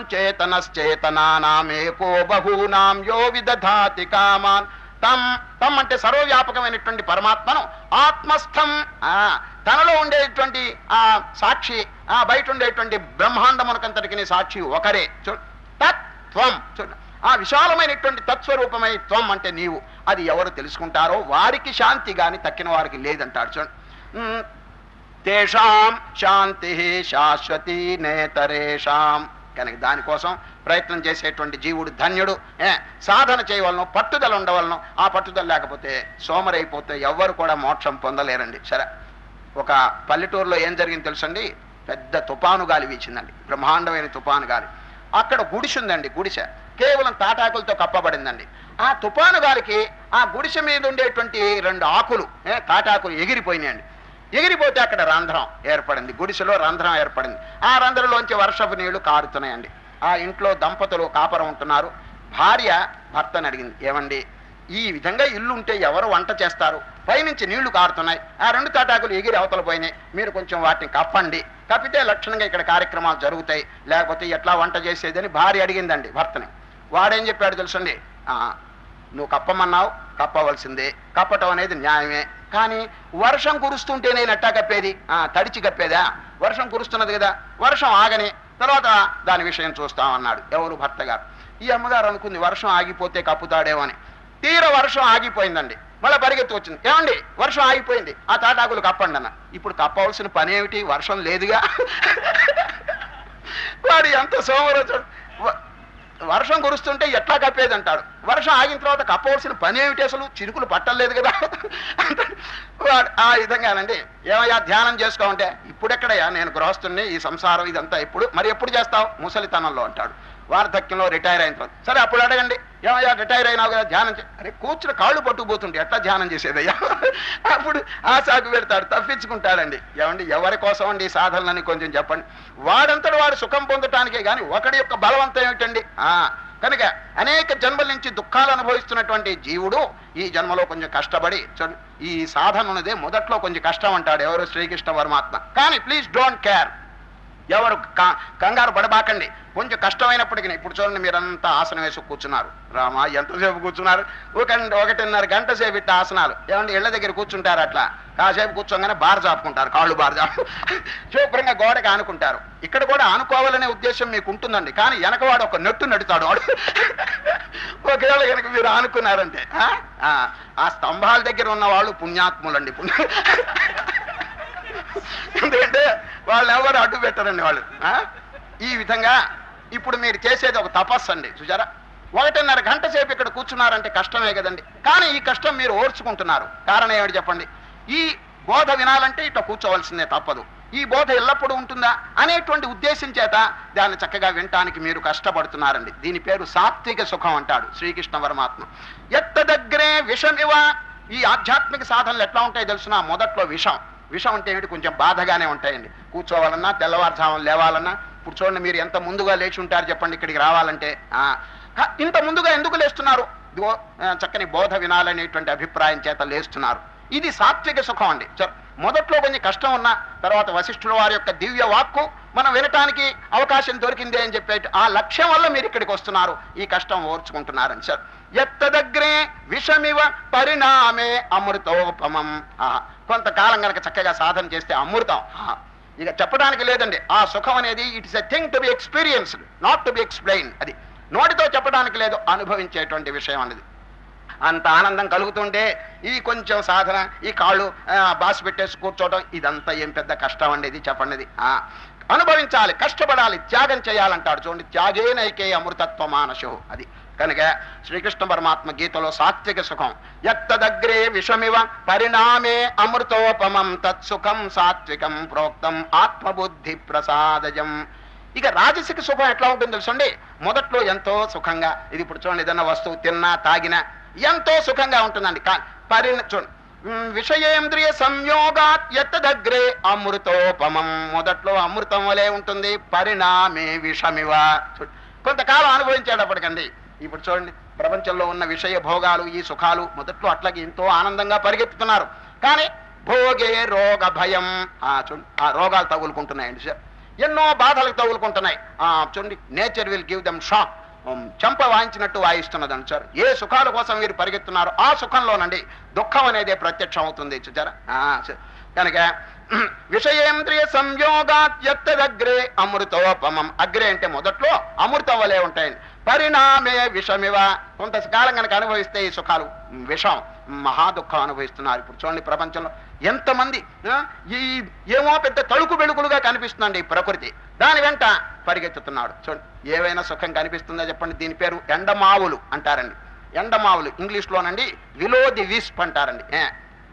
చేతనశ్చేతనానామేకో బహూనాం యో విదధాతి కామాన్ తమ్ తమ్ అంటే సర్వవ్యాపకమైనటువంటి పరమాత్మను ఆత్మస్థం ఆ, తనలో ఉండేటువంటి ఆ సాక్షి ఆ బయట ఉండేటువంటి బ్రహ్మాండమునకంతటికి సాక్షి ఒకరే చూ తత్వం చూడు ఆ విశాలమైనటువంటి తత్స్వరూపమై త్వం అంటే నీవు అది ఎవరు తెలుసుకుంటారో వారికి శాంతి గాని తక్కిన వారికి లేదంటాడు చూడండి ఉమ్, తేషాం శాంతి శాశ్వతి నేతరేషాం కనుక దానికోసం ప్రయత్నం చేసేటువంటి జీవుడు ధన్యుడు ఏ, సాధన చేయవలను పట్టుదల ఉండవలను ఆ పట్టుదల లేకపోతే సోమరైపోతే ఎవ్వరు కూడా మోక్షం పొందలేరండి సరే ఒక పల్లెటూరులో ఏం జరిగింది తెలుసండి పెద్ద తుపాను గాలి వీచిందండి బ్రహ్మాండమైన తుపాను గాలి అక్కడ గుడిసె ఉందండి గుడిసె కేవలం తాటాకులతో కప్పబడిందండి ఆ తుపాను గాలికి ఆ గుడిసె మీద ఉండేటువంటి రెండు ఆకులు ఏ, తాటాకులు ఎగిరిపోయినాయండి ఎగిరిపోతే అక్కడ రంధ్రం ఏర్పడింది గుడిసెలో రంధ్రం ఏర్పడింది ఆ రంధ్రంలోంచి వర్షపు నీళ్లు కారుతున్నాయండి ఆ ఇంట్లో దంపతులు కాపరం ఉంటున్నారు భార్య భర్తని అడిగింది ఏమండి ఈ విధంగా ఇల్లు ఉంటే ఎవరు వంట చేస్తారు పైనుంచి నీళ్లు కారుతున్నాయి ఆ రెండు తాటాకులు ఎగిరి అవతల పోయినాయి మీరు కొంచెం వాటిని కప్పండి కప్పితే లక్షణంగా ఇక్కడ కార్యక్రమాలు జరుగుతాయి లేకపోతే ఎట్లా వంట చేసేదని భార్య అడిగిందండి భర్తని వాడేం చెప్పాడు తెలుసండి "ఆ, నువ్వు కప్పమన్నావు కప్పవలసిందే కప్పటం అనేది న్యాయమే కానీ వర్షం కురుస్తుంటే నేను ఎట్టా కప్పేది ఆ, తడిచి కప్పేదా వర్షం కురుస్తున్నది కదా వర్షం ఆగని తర్వాత దాని విషయం చూస్తామన్నాడు ఎవరు భర్త గారు ఈ అమ్మగారు అనుకుంది వర్షం ఆగిపోతే కప్పుతాడేమో అని తీర వర్షం ఆగిపోయిందండి మళ్ళీ పరిగెత్తి వచ్చింది ఏమండి వర్షం ఆగిపోయింది ఆ తాటాకులు కప్పండి అన్న ఇప్పుడు కప్పవలసిన పని ఏమిటి వర్షం లేదుగా వాడు ఎంత సోమరోజు వర్షం కురుస్తుంటే ఎట్లా కప్పేది అంటాడు వర్షం ఆగిన తర్వాత కప్పవలసిన పని ఏమిటి అసలు చిరుకులు పట్టలేదు కదా వాడు ఆ విధంగానండి ఏమయ్యా ధ్యానం చేసుకోమంటే ఇప్పుడెక్కడయ్యా నేను గృహస్థుని ఈ సంసారం ఇదంతా ఎప్పుడు మరి ఎప్పుడు చేస్తావు ముసలితనంలో అంటాడు వార్ధక్యంలో రిటైర్ అయిన తర్వాత సరే అప్పుడు అడగండి ఏమయ్యా రిటైర్ అయినావు కదా ధ్యానం చే అరే కూర్చుని కాళ్ళు పట్టుకుపోతుంటే ఎట్లా ధ్యానం చేసేదయ్యా అప్పుడు ఆ సాకు పెడతాడు తప్పించుకుంటాడండి ఏమండి ఎవరి కోసం అండి ఈ సాధనలని కొంచెం చెప్పండి వాడంతటి వాడు సుఖం పొందటానికే కానీ ఒకడి యొక్క బలవంతం ఏమిటండి ఆ కనుక అనేక జన్మల నుంచి దుఃఖాలు అనుభవిస్తున్నటువంటి జీవుడు ఈ జన్మలో కొంచెం కష్టపడి చూడండి, ఈ సాధన ఉన్నదే మొదట్లో కొంచెం కష్టం అంటాడు ఎవరు శ్రీకృష్ణ పరమాత్మ కానీ ప్లీజ్ డోంట్ కేర్ ఎవరు క- కంగారు పడబాకండి కొంచెం కష్టమైనప్పటికీ ఇప్పుడు చూడండి మీరంతా ఆసనం వేసి కూర్చున్నారు రామా ఎంతసేపు కూర్చున్నారు ఒక ఒకటిన్నర గంట సేపు ఇట్ట ఆసనాలు ఏమంటే ఇళ్ళ దగ్గర కూర్చుంటారు అట్లా కాసేపు కూర్చోగానే బార్ చాపుకుంటారు కాళ్ళు బార్ చాపు శుభ్రంగా గోడకి ఆనుకుంటారు ఇక్కడ కూడా ఆనుకోవాలనే ఉద్దేశం మీకు ఉంటుందండి కానీ వెనకవాడు ఒక నెట్టు నడుతాడు వాడు ఒకవేళ కనుక మీరు ఆనుకున్నారంటే ఆ? ఆ, ఆ స్తంభాల దగ్గర ఉన్న వాళ్ళు పుణ్యాత్ములండి పుణ్య ఎందుకంటే వాళ్ళు ఎవరు అడ్డు పెట్టరండి వాళ్ళు ఆ? ఈ విధంగా ఇప్పుడు మీరు చేసేది ఒక తపస్సు అండి చూసారా ఒకటిన్నర గంట సేపు ఇక్కడ కూర్చున్నారంటే కష్టమే కదండి కానీ ఈ కష్టం మీరు ఓర్చుకుంటున్నారు కారణం ఏమిటి చెప్పండి ఈ బోధ వినాలంటే ఇట్లా కూర్చోవలసిందే తప్పదు ఈ బోధ ఎల్లప్పుడూ ఉంటుందా అనేటువంటి ఉద్దేశం చేత దాన్ని చక్కగా వినటానికి మీరు కష్టపడుతున్నారండి దీని పేరు సాత్విక సుఖం అంటాడు శ్రీకృష్ణ పరమాత్మ ఎత్త దగ్గరే విషమివ ఈ ఆధ్యాత్మిక సాధనలు ఎట్లా ఉంటాయి తెలుసునా మొదట్లో విషం విషం అంటే ఏమిటి కొంచెం బాధగానే ఉంటాయండి కూర్చోవాలన్నా తెల్లవారుజామున లేవాలన్నా ఇప్పుడు చూడండి మీరు ఎంత ముందుగా లేచి ఉంటారు చెప్పండి ఇక్కడికి రావాలంటే ఆ, కా- ఇంత ముందుగా ఎందుకు లేస్తున్నారు ఇదిగో ఆ, చక్కని బోధ వినాలనేటువంటి అభిప్రాయం చేత లేస్తున్నారు ఇది సాత్విక సుఖం అండి చ- మొదట్లో కొంచెం కష్టం ఉన్నా తర్వాత వశిష్ఠుల వారి యొక్క దివ్య వాక్కు మనం వినటానికి అవకాశం దొరికింది అని చెప్పే ఆ లక్ష్యం వల్ల మీరు ఇక్కడికి వస్తున్నారు ఈ కష్టం ఓర్చుకుంటున్నారని సార్ ఎత్త దగ్గరే విషమివ పరిణామే అమృతోపమం ఆహా. కొంతకాలం కనుక చక్కగా సాధన చేస్తే అమృతం ఆహా. ఇక చెప్పడానికి లేదండి ఆ సుఖం అనేది it's a thing to be experienced not to be explain అది నోటితో చెప్పడానికి లేదు అనుభవించేటువంటి విషయం అనేది అంత ఆనందం కలుగుతుంటే ఈ కొంచెం సాధన ఈ కాళ్ళు ఆ, బాసి పెట్టేసి కూర్చోవడం ఇదంతా ఏం పెద్ద కష్టం అండి ఇది చెప్పండి ఇది. ఆ, అనుభవించాలి కష్టపడాలి త్యాగం చేయాలంటాడు చూడండి త్యాగేనైకే అమృతత్వ మానసు అది కనుక శ్రీకృష్ణ పరమాత్మ గీతలో సాత్విక సుఖం ఎత్తదగ్రే విషమివ పరిణామే అమృతోపమం తత్సుఖం సాత్వికం ప్రోక్తం ఆత్మబుద్ధి ప్రసాదజం ఇక రాజసిక సుఖం ఎట్లా ఉంటుంది తెలుసండి మొదట్లో ఎంతో సుఖంగా ఇది ఇప్పుడు చూడండి ఏదైనా వస్తువు తిన్నా తాగినా ఎంతో సుఖంగా ఉంటుందండి కా పరి చూడండి ఉమ్, విషయేంద్రియ సంయోగాత్ ఎత్తదగ్రే అమృతోపమం మొదట్లో అమృతం వలె ఉంటుంది పరిణామే విషమివ చూడు కొంతకాలం అనుభవించేటప్పటికండి ఇప్పుడు చూడండి ప్రపంచంలో ఉన్న విషయ భోగాలు ఈ సుఖాలు మొదట్లో అట్లాగే ఎంతో ఆనందంగా పరిగెత్తుతున్నారు కానీ భోగే రోగ భయం ఆ చూడండి ఆ రోగాలు తగులుకుంటున్నాయండి సార్ ఎన్నో బాధలకు తగులుకుంటున్నాయి ఆ చూడండి nature will give them shock చెంప వాయించినట్టు వాయిస్తున్నదని సార్ ఏ సుఖాల కోసం మీరు పరిగెత్తున్నారో ఆ సుఖంలోనండి దుఃఖం అనేది ప్రత్యక్షం అవుతుంది చూచారా ఆ, స- కనుక విషయేంద్రియ సంయోగాత్ ఎత్తదగ్రే అమృతోపమం అగ్రే అంటే మొదట్లో అమృతం వలె ఉంటాయండి పరిణామే విషమివ కొంతకాలం కనుక అనుభవిస్తే ఈ సుఖాలు విషం మహా దుఃఖం అనుభవిస్తున్నారు ఇప్పుడు చూడండి ప్రపంచంలో ఎంతమంది ఆ, ఈ ఏమో పెద్ద తలుకు వెలుగులుగా కనిపిస్తుందండి ఈ ప్రకృతి దాని వెంట పరిగెత్తుతున్నాడు చూడండి ఏవైనా సుఖం కనిపిస్తుందో చెప్పండి దీని పేరు ఎండమావులు అంటారండి ఎండమావులు ఇంగ్లీష్లోనండి విలో ది విస్ప్ అంటారండి ఏ,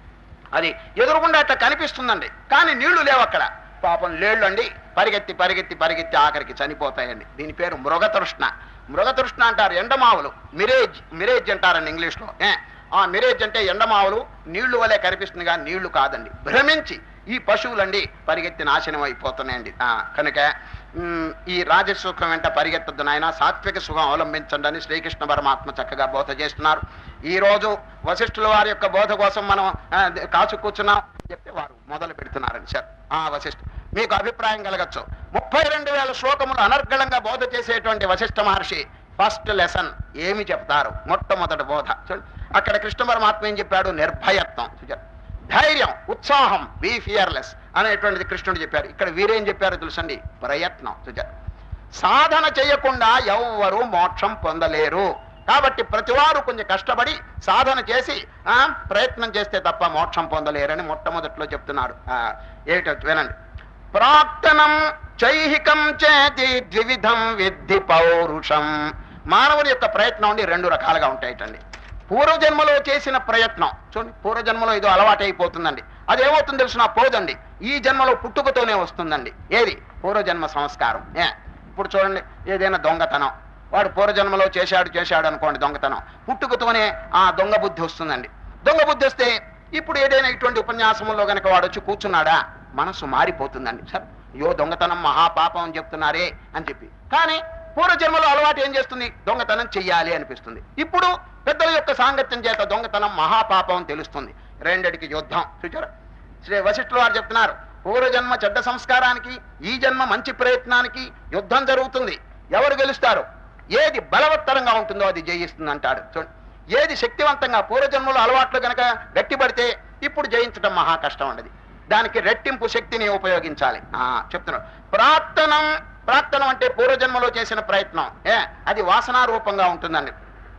అది ఎదురుగుండా అట్లా కనిపిస్తుందండి కానీ నీళ్లు లేవు అక్కడ పాపం లేళ్ళు అండి పరిగెత్తి పరిగెత్తి పరిగెత్తి ఆఖరికి చనిపోతాయండి దీని పేరు మృగతృష్ణ మృగతృష్ణ అంటారు ఎండమావులు మిరేజ్ మిరేజ్ అంటారండి ఇంగ్లీష్లో ఏ ఆ మిరేజ్ అంటే ఎండమావులు నీళ్లు వలె కనిపిస్తుంది కానీ నీళ్లు కాదండి భ్రమించి ఈ పశువులండి పరిగెత్తి నాశనం అయిపోతున్నాయండి ఆ, కనుక మ్, ఈ రాజసుఖం వెంట పరిగెత్తద్దు నాయన సాత్విక సుఖం అవలంబించండి అని శ్రీకృష్ణ పరమాత్మ చక్కగా బోధ చేస్తున్నారు ఈ రోజు వశిష్ఠుల వారి యొక్క బోధ కోసం మనం ఆ, కాచు కూర్చున్నాం అని చెప్తే వారు మొదలు పెడుతున్నారండి సార్ ఆ వశిష్ఠ మీకు అభిప్రాయం కలగచ్చు ముప్పై రెండు వేల శ్లోకములు అనర్గళంగా బోధ చేసేటువంటి వశిష్ఠ మహర్షి ఫస్ట్ లెసన్ ఏమి చెప్తారు మొట్టమొదటి బోధ చూడండి అక్కడ కృష్ణ పరమాత్మ ఏం చెప్పాడు నిర్భయత్వం చూచారు ధైర్యం ఉత్సాహం బీ ఫియర్లెస్ అనేటువంటిది కృష్ణుడు చెప్పారు ఇక్కడ వీరేం చెప్పారు తెలుసండి ప్రయత్నం చూచారు సాధన చేయకుండా ఎవ్వరూ మోక్షం పొందలేరు కాబట్టి ప్రతివారు కొంచెం కష్టపడి సాధన చేసి ఆ ప్రయత్నం చేస్తే తప్ప మోక్షం పొందలేరని మొట్టమొదట్లో చెప్తున్నాడు ఆ, ఏమిటో వినండి ప్రాక్తనం చైహికం చేతి ద్వివిధం విద్ధి పౌరుషం మానవుని యొక్క ప్రయత్నం అండి రెండు రకాలుగా ఉంటాయిటండి పూర్వజన్మలో చేసిన ప్రయత్నం చూడండి పూర్వజన్మలో ఏదో అలవాటైపోతుందండి అది ఏమవుతుంది తెలిసిన పోదండి ఈ జన్మలో పుట్టుకతోనే వస్తుందండి ఏది పూర్వజన్మ సంస్కారం ఏ ఇప్పుడు చూడండి ఏదైనా దొంగతనం వాడు పూర్వజన్మలో చేశాడు చేశాడు అనుకోండి దొంగతనం పుట్టుకతోనే ఆ దొంగ బుద్ధి వస్తుందండి దొంగ బుద్ధి వస్తే ఇప్పుడు ఏదైనా ఇటువంటి ఉపన్యాసంలో గనక వాడు వచ్చి కూర్చున్నాడా మనసు మారిపోతుందండి సార్ అయ్యో దొంగతనం మహాపాపం అని చెప్తున్నారే అని చెప్పి కానీ పూర్వజన్మలో అలవాటు ఏం చేస్తుంది దొంగతనం చెయ్యాలి అనిపిస్తుంది ఇప్పుడు పెద్దల యొక్క సాంగత్యం చేత దొంగతనం మహాపాపం అని తెలుస్తుంది రెండిటికి యుద్ధం చూచారా శ్రీ వశిష్ఠులు వారు చెప్తున్నారు పూర్వజన్మ చెడ్డ సంస్కారానికి ఈ జన్మ మంచి ప్రయత్నానికి యుద్ధం జరుగుతుంది ఎవరు గెలుస్తారు ఏది బలవత్తరంగా ఉంటుందో అది జయిస్తుంది అంటాడు చూడండి ఏది శక్తివంతంగా పూర్వజన్మలో అలవాట్లు గనక గట్టిపడితే ఇప్పుడు జయించడం మహా కష్టం ఉండదు దానికి రెట్టింపు శక్తిని ఉపయోగించాలి ఆ చెప్తున్నాడు ప్రార్థనం ప్రార్థనం అంటే పూర్వజన్మలో చేసిన ప్రయత్నం ఏ అది వాసనా రూపంగా ఉంటుందండి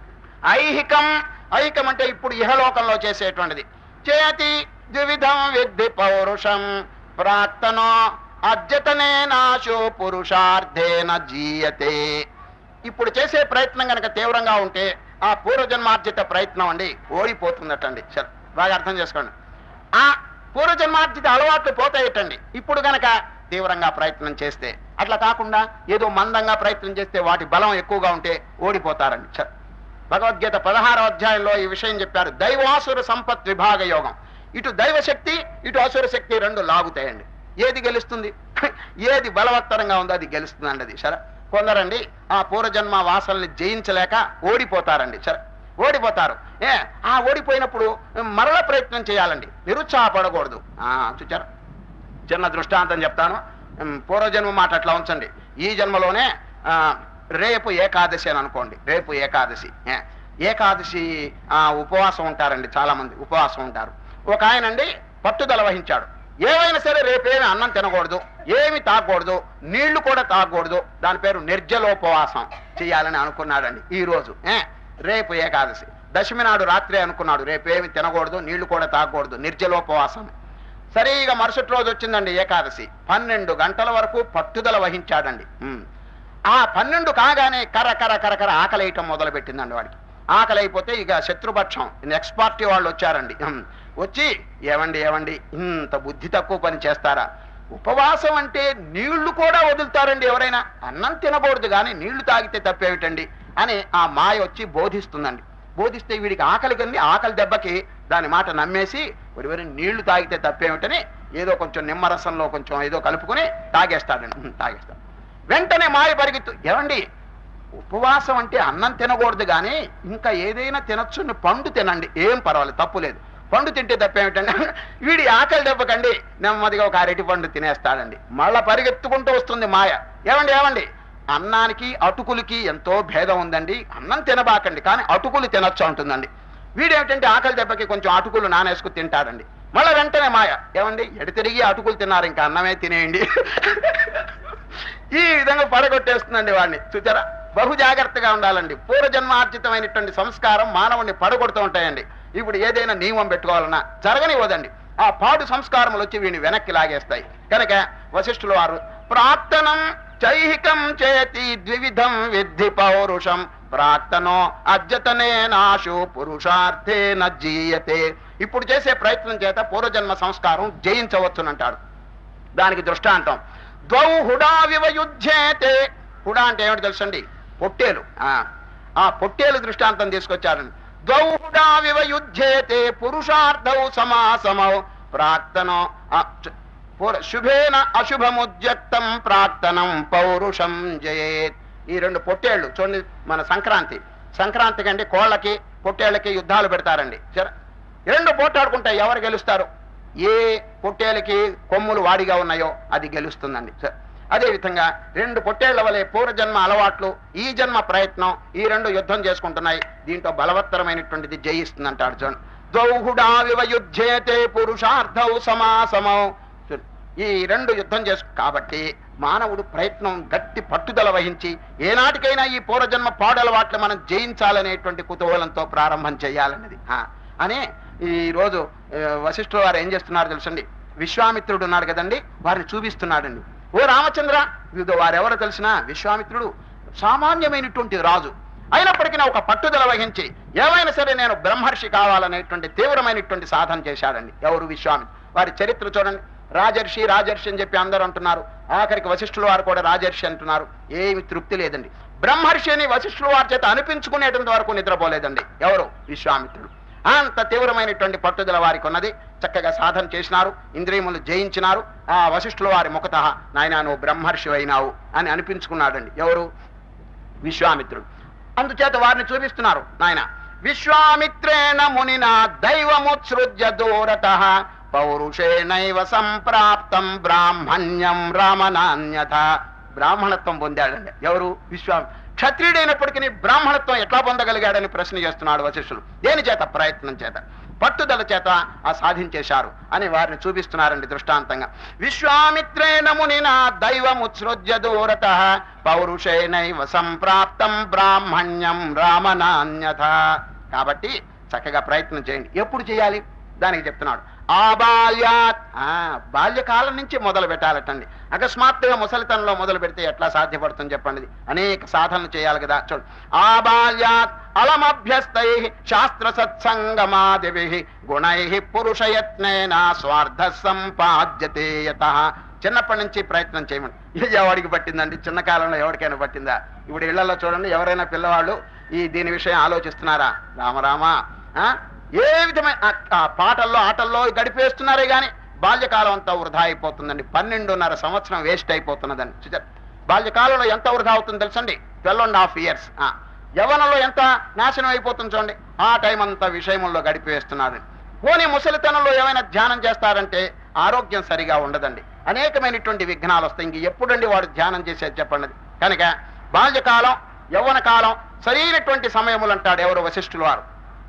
ఐహికం ఐహికం అంటే ఇప్పుడు ఇహలోకంలో చేసేటువంటిది చేతి ద్విధం విద్ధి పౌరుషం ప్రార్థనో అద్యతనే నాశో పురుషార్థేన జీయతే ఇప్పుడు చేసే ప్రయత్నం కనుక తీవ్రంగా ఉంటే ఆ పూర్వజన్మార్జిత ప్రయత్నం అండి ఓడిపోతుందటండి సరే బాగా అర్థం చేసుకోండి ఆ పూర్వజన్మార్జిత అలవాట్లు పోతాయటండి ఇప్పుడు గనక తీవ్రంగా ప్రయత్నం చేస్తే అట్లా కాకుండా ఏదో మందంగా ప్రయత్నం చేస్తే వాటి బలం ఎక్కువగా ఉంటే ఓడిపోతారండి సరే భగవద్గీత పదహారవ అధ్యాయంలో ఈ విషయం చెప్పారు దైవాసుర సంపత్ విభాగ యోగం ఇటు దైవశక్తి ఇటు అసుర శక్తి రెండు లాగుతాయండి ఏది గెలుస్తుంది ఏది బలవత్తరంగా ఉందో అది గెలుస్తుందండి అది సరే కొందరండి ఆ పూర్వజన్మ వాసనల్ని జయించలేక ఓడిపోతారండి సరే ఓడిపోతారు ఏ ఆ ఓడిపోయినప్పుడు మరల ప్రయత్నం చేయాలండి నిరుత్సాహపడకూడదు ఆ చూచారా చిన్న దృష్టాంతం చెప్తాను ఉమ్, పూర్వజన్మ మాట అట్లా ఉంచండి ఈ జన్మలోనే ఆ, రేపు ఏకాదశి అని అనుకోండి రేపు ఏకాదశి ఏ, ఏకాదశి ఆ, ఉపవాసం ఉంటారండి చాలా మంది ఉపవాసం ఉంటారు ఒక ఆయనండి పట్టుదల వహించాడు ఏమైనా సరే రేపేమి అన్నం తినకూడదు ఏమి తాగకూడదు నీళ్లు కూడా తాగకూడదు దాని పేరు నిర్జలోపవాసం చేయాలని అనుకున్నాడండి ఈ రోజు ఏ, రేపు ఏకాదశి దశమి నాడు రాత్రి అనుకున్నాడు రేపేమి తినకూడదు నీళ్లు కూడా తాగకూడదు నిర్జలోపవాసం సరిగా మరుసటి రోజు వచ్చిందండి ఏకాదశి పన్నెండు గంటల వరకు పట్టుదల వహించాడండి ఉమ్. ఆ పన్నెండు కాగానే కర కర కర కర ఆకలేయటం మొదలు పెట్టిందండి వాడికి ఆకలి అయిపోతే ఇక శత్రుపక్షం నెక్స్ట్ పార్టీ వాళ్ళు వచ్చారండి ఉమ్. వచ్చి ఏమండి ఏమండి ఇంత బుద్ధి తక్కువ పని చేస్తారా ఉపవాసం అంటే నీళ్లు కూడా వదులుతారండి ఎవరైనా అన్నం తినకూడదు కానీ నీళ్లు తాగితే తప్పేమిటండి అని ఆ మాయ వచ్చి బోధిస్తుందండి బోధిస్తే వీడికి ఆకలి కంది ఆకలి దెబ్బకి దాని మాట నమ్మేసి ఒరివరి నీళ్లు తాగితే తప్పేమిటని ఏదో కొంచెం నిమ్మరసంలో కొంచెం ఏదో కలుపుకొని తాగేస్తాడండి ఉహు, తాగేస్తాడు వెంటనే మాయ పరిగెత్తు ఏమండి ఉపవాసం అంటే అన్నం తినకూడదు కానీ ఇంకా ఏదైనా తినొచ్చు నువ్వు పండు తినండి ఏం పర్వాలేదు తప్పు లేదు పండు తింటే తప్పేమిటండి వీడి ఆకలి దెబ్బకండి నెమ్మదిగా ఒక అరటి పండు తినేస్తాడండి మళ్ళా పరిగెత్తుకుంటూ వస్తుంది మాయ ఏమండి ఏమండి అన్నానికి అటుకులకి ఎంతో భేదం ఉందండి అన్నం తినబాకండి కానీ అటుకులు తినొచ్చు అంటుందండి వీడేమిటంటే ఆకలి దెబ్బకి కొంచెం అటుకులు నానేసుకు తింటాడండి మళ్ళీ వెంటనే మాయ ఏమండి ఎడు తిరిగి అటుకులు తిన్నారు ఇంకా అన్నమే తినేయండి ఈ విధంగా పడగొట్టేస్తుందండి వాడిని చూచారా బహు జాగ్రత్తగా ఉండాలండి పూర్వజన్మార్జితమైనటువంటి సంస్కారం మానవుడిని పడగొడుతూ ఉంటాయండి ఇప్పుడు ఏదైనా నియమం పెట్టుకోవాలన్నా జరగనివ్వదండి ఆ పాడు సంస్కారములు వచ్చి వీడిని వెనక్కి లాగేస్తాయి కనుక వశిష్ఠుల వారు ప్రార్థనం చైహికం చేతి ద్వివిధం విద్ధి పౌరుషం ప్రార్థనో అద్యతనే నాశు పురుషార్థే నజ్జీయతే ఇప్పుడు చేసే ప్రయత్నం చేత పూర్వజన్మ సంస్కారం జయించవచ్చునంటాడు దానికి దృష్టాంతం ద్వౌ హుడా వివయుధ్యేతే హుడా అంటే ఏమిటి తెలుసండి పొట్టేలు ఆ, ఆ పొట్టేలు దృష్టాంతం తీసుకొచ్చారండి ద్వౌ హుడా వివయుధ్యేతే పురుషార్థౌ సమాసమౌ ప్రాక్తనో ఆ, చ- పూర- శుభేన అశుభముద్యక్తం ప్రాక్తనం పౌరుషం జయేత్ ఈ రెండు పొట్టేళ్ళు చూడండి మన సంక్రాంతి సంక్రాంతికి అండి కోళ్ళకి పొట్టేళ్ళకి యుద్ధాలు పెడతారండి సరే రెండు పోటాడుకుంటాయి ఎవరు గెలుస్తారు ఏ పొట్టేలకి కొమ్ములు వాడిగా ఉన్నాయో అది గెలుస్తుందండి సరే అదే విధంగా రెండు పొట్టేళ్ల వలె పూర్వజన్మ అలవాట్లు ఈ జన్మ ప్రయత్నం ఈ రెండు యుద్ధం చేసుకుంటున్నాయి దీంట్లో బలవత్తరమైనటువంటిది జయిస్తుంది అంటాడు చూడండి ద్వౌహుడా వివయుధ్యేతే పురుషార్థౌ సమాసమౌ చూడు, ఈ రెండు యుద్ధం చేసు కాబట్టి మానవుడు ప్రయత్నం గట్టి పట్టుదల వహించి ఏనాటికైనా ఈ పూర్వజన్మ పాడలవాట్లు మనం జయించాలనేటువంటి కుతూహలంతో ప్రారంభం చేయాలన్నది ఆ, అని ఈ రోజు ఆ, వశిష్ఠుల వారు ఏం చేస్తున్నారు తెలుసండి విశ్వామిత్రుడు ఉన్నాడు కదండి వారిని చూపిస్తున్నాడండి ఓ రామచంద్ర ఇదో వారెవరో తెలిసిన విశ్వామిత్రుడు సామాన్యమైనటువంటి రాజు అయినప్పటికీ ఒక పట్టుదల వహించి ఏమైనా సరే నేను బ్రహ్మర్షి కావాలనేటువంటి తీవ్రమైనటువంటి సాధన చేశాడండి ఎవరు విశ్వామిత్రుడు వారి చరిత్ర చూడండి రాజర్షి రాజర్షి అని చెప్పి అందరూ అంటున్నారు ఆఖరికి వశిష్ఠుల వారు కూడా రాజర్షి అంటున్నారు ఏమి తృప్తి లేదండి బ్రహ్మర్షి అని వశిష్ఠుల వారి చేత అనిపించుకునేటంత వరకు నిద్రపోలేదండి ఎవరు విశ్వామిత్రుడు అంత తీవ్రమైనటువంటి పట్టుదల వారికి ఉన్నది చక్కగా సాధన చేసినారు ఇంద్రియములు జయించినారు ఆ వశిష్ఠుల వారి ముఖత నాయన నువ్వు బ్రహ్మర్షి అయినావు అని అనిపించుకున్నాడండి ఎవరు విశ్వామిత్రుడు అందుచేత వారిని చూపిస్తున్నారు నాయన విశ్వామిత్రేణ మునినా దైవముత్సృజ్య దూరత పౌరుషేణైవ సంప్రాప్తం బ్రాహ్మణ్యం రామనాన్యత బ్రాహ్మణత్వం పొందాడండి ఎవరు విశ్వామి క్షత్రియుడైనప్పటికీ బ్రాహ్మణత్వం ఎట్లా పొందగలిగాడని ప్రశ్న చేస్తున్నాడు వశిష్ఠులు దేని చేత ప్రయత్నం చేత పట్టుదల చేత ఆ సాధించేశారు అని వారిని చూపిస్తున్నారండి దృష్టాంతంగా విశ్వామిత్రేణ మునినా దైవముత్సృజ్య దూరత పౌరుషేనైవ సంప్రాప్తం బ్రాహ్మణ్యం రామనాన్యత కాబట్టి చక్కగా ప్రయత్నం చేయండి ఎప్పుడు చేయాలి దానికి చెప్తున్నాడు ఆ బాల్యాత్ ఆ, బాల్యకాలం నుంచి మొదలు పెట్టాలటండి అకస్మాత్తుగా ముసలితనంలో మొదలు పెడితే ఎట్లా సాధ్యపడుతుంది చెప్పండి ఇది. అనేక సాధనలు చేయాలి కదా చూడు ఆ బాల్యాత్ అలమభ్యస్తై శాస్త్ర సత్సంగమాదిభి గుణై పురుషయత్నేన స్వార్థ సంపాద్యతే యత చిన్నప్పటి నుంచి ప్రయత్నం చేయమని ఇది ఎవడికి పట్టిందండి చిన్న కాలంలో ఎవరికైనా పట్టిందా ఇప్పుడు ఇళ్లలో చూడండి ఎవరైనా పిల్లవాళ్ళు ఈ దీని విషయం ఆలోచిస్తున్నారా రామరామా ఆ? ఏ విధమైన ఆ- ఆ పాటల్లో ఆటల్లో గడిపేస్తున్నారే కానీ బాల్యకాలం అంతా వృధా అయిపోతుందండి పన్నెండున్నర సంవత్సరం వేస్ట్ అయిపోతున్నదండి చూచారు బాల్యకాలంలో ఎంత వృధా అవుతుందో తెలుసండి ట్వెల్వ్ అండ్ హాఫ్ ఇయర్స్ యవనంలో ఎంత నాశనం అయిపోతుంది చూడండి ఆ టైం అంతా విషయముల్లో గడిపేస్తున్నారు పోనీ ముసలితనంలో ఏమైనా ధ్యానం చేస్తారంటే ఆరోగ్యం సరిగా ఉండదండి అనేకమైనటువంటి విఘ్నాలు వస్తాయి ఇంక ఎప్పుడండి వాడు ధ్యానం చేసేది చెప్పండి కనుక బాల్యకాలం యవ్వన కాలం సరైనటువంటి సమయములు అంటాడు ఎవరు వశిష్ఠులు వారు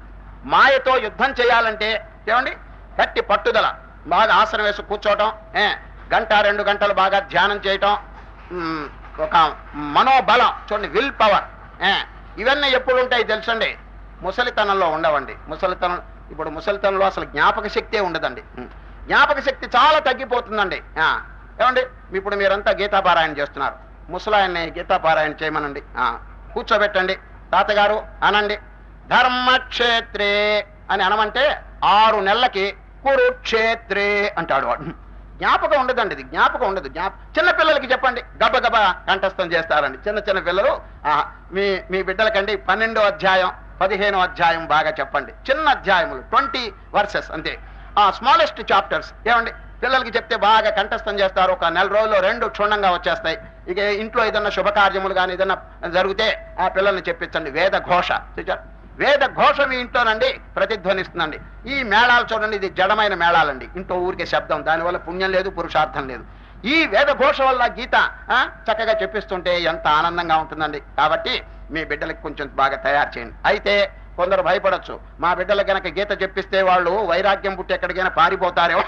మాయతో యుద్ధం చేయాలంటే ఏమండి గట్టి పట్టుదల బాగా ఆసనం వేసి కూర్చోవటం ఏ గంట రెండు గంటలు బాగా ధ్యానం చేయటం ఉమ్, ఒక మనోబలం చూడండి విల్ పవర్ ఏ ఇవన్నీ ఎప్పుడు ఉంటాయి తెలుసండి ముసలితనంలో ఉండవండి ముసలితనం ఇప్పుడు ముసలితనంలో అసలు జ్ఞాపక శక్తే ఉండదండి ఉమ్. జ్ఞాపక శక్తి చాలా తగ్గిపోతుందండి ఆ, ఏమండి ఇప్పుడు మీరంతా గీతాపారాయణ చేస్తున్నారు ముసలాయన్ని గీతాపారాయణ చేయమనండి ఆ, కూర్చోబెట్టండి తాతగారు అనండి ధర్మక్షేత్రే అని అనమంటే ఆరు నెలలకి కురుక్షేత్రే అంటాడు వాడు జ్ఞాపకం ఉండదండి ఇది జ్ఞాపకం ఉండదు జ్ఞాప చిన్న పిల్లలకి చెప్పండి గబ గబ కంఠస్థం చేస్తారండి చిన్న చిన్న పిల్లలు ఆ, మీ మీ బిడ్డలకండి పన్నెండో అధ్యాయం పదిహేనో అధ్యాయం బాగా చెప్పండి చిన్న అధ్యాయములు ట్వంటీ వర్సెస్ అంతే ఆ స్మాలెస్ట్ చాప్టర్స్ ఏమండి పిల్లలకి చెప్తే బాగా కంఠస్థం చేస్తారు ఒక నెల రోజుల్లో రెండు క్షుణ్ణంగా వచ్చేస్తాయి ఇక ఇంట్లో ఏదన్నా శుభకార్యములు కానీ ఏదన్నా జరిగితే ఆ పిల్లల్ని చెప్పించండి వేద ఘోష చూచారు వేద ఘోష మీ ఇంట్లోనండి ప్రతిధ్వనిస్తుందండి ఈ మేళాలు చూడండి ఇది జడమైన మేళాలండి ఇంట్లో ఊరికే శబ్దం దానివల్ల పుణ్యం లేదు పురుషార్థం లేదు ఈ వేద ఘోష వల్ల గీత ఆ, చక్కగా చెప్పిస్తుంటే ఎంత ఆనందంగా ఉంటుందండి కాబట్టి మీ బిడ్డలకు కొంచెం బాగా తయారు చేయండి అయితే కొందరు భయపడొచ్చు మా బిడ్డలకు గనక గీత చెప్పిస్తే వాళ్ళు వైరాగ్యం పుట్టి ఎక్కడికైనా పారిపోతారేమో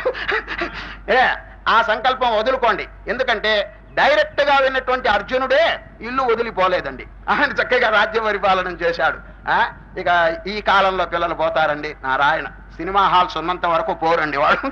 ఏ ఆ సంకల్పం వదులుకోండి ఎందుకంటే డైరెక్ట్ గా విన్నటువంటి అర్జునుడే ఇల్లు వదిలిపోలేదండి ఆయన చక్కగా రాజ్య పరిపాలన చేశాడు ఆ ఇక ఈ కాలంలో పిల్లలు పోతారండి నారాయణ సినిమా హాల్స్ ఉన్నంత వరకు పోరండి వాడు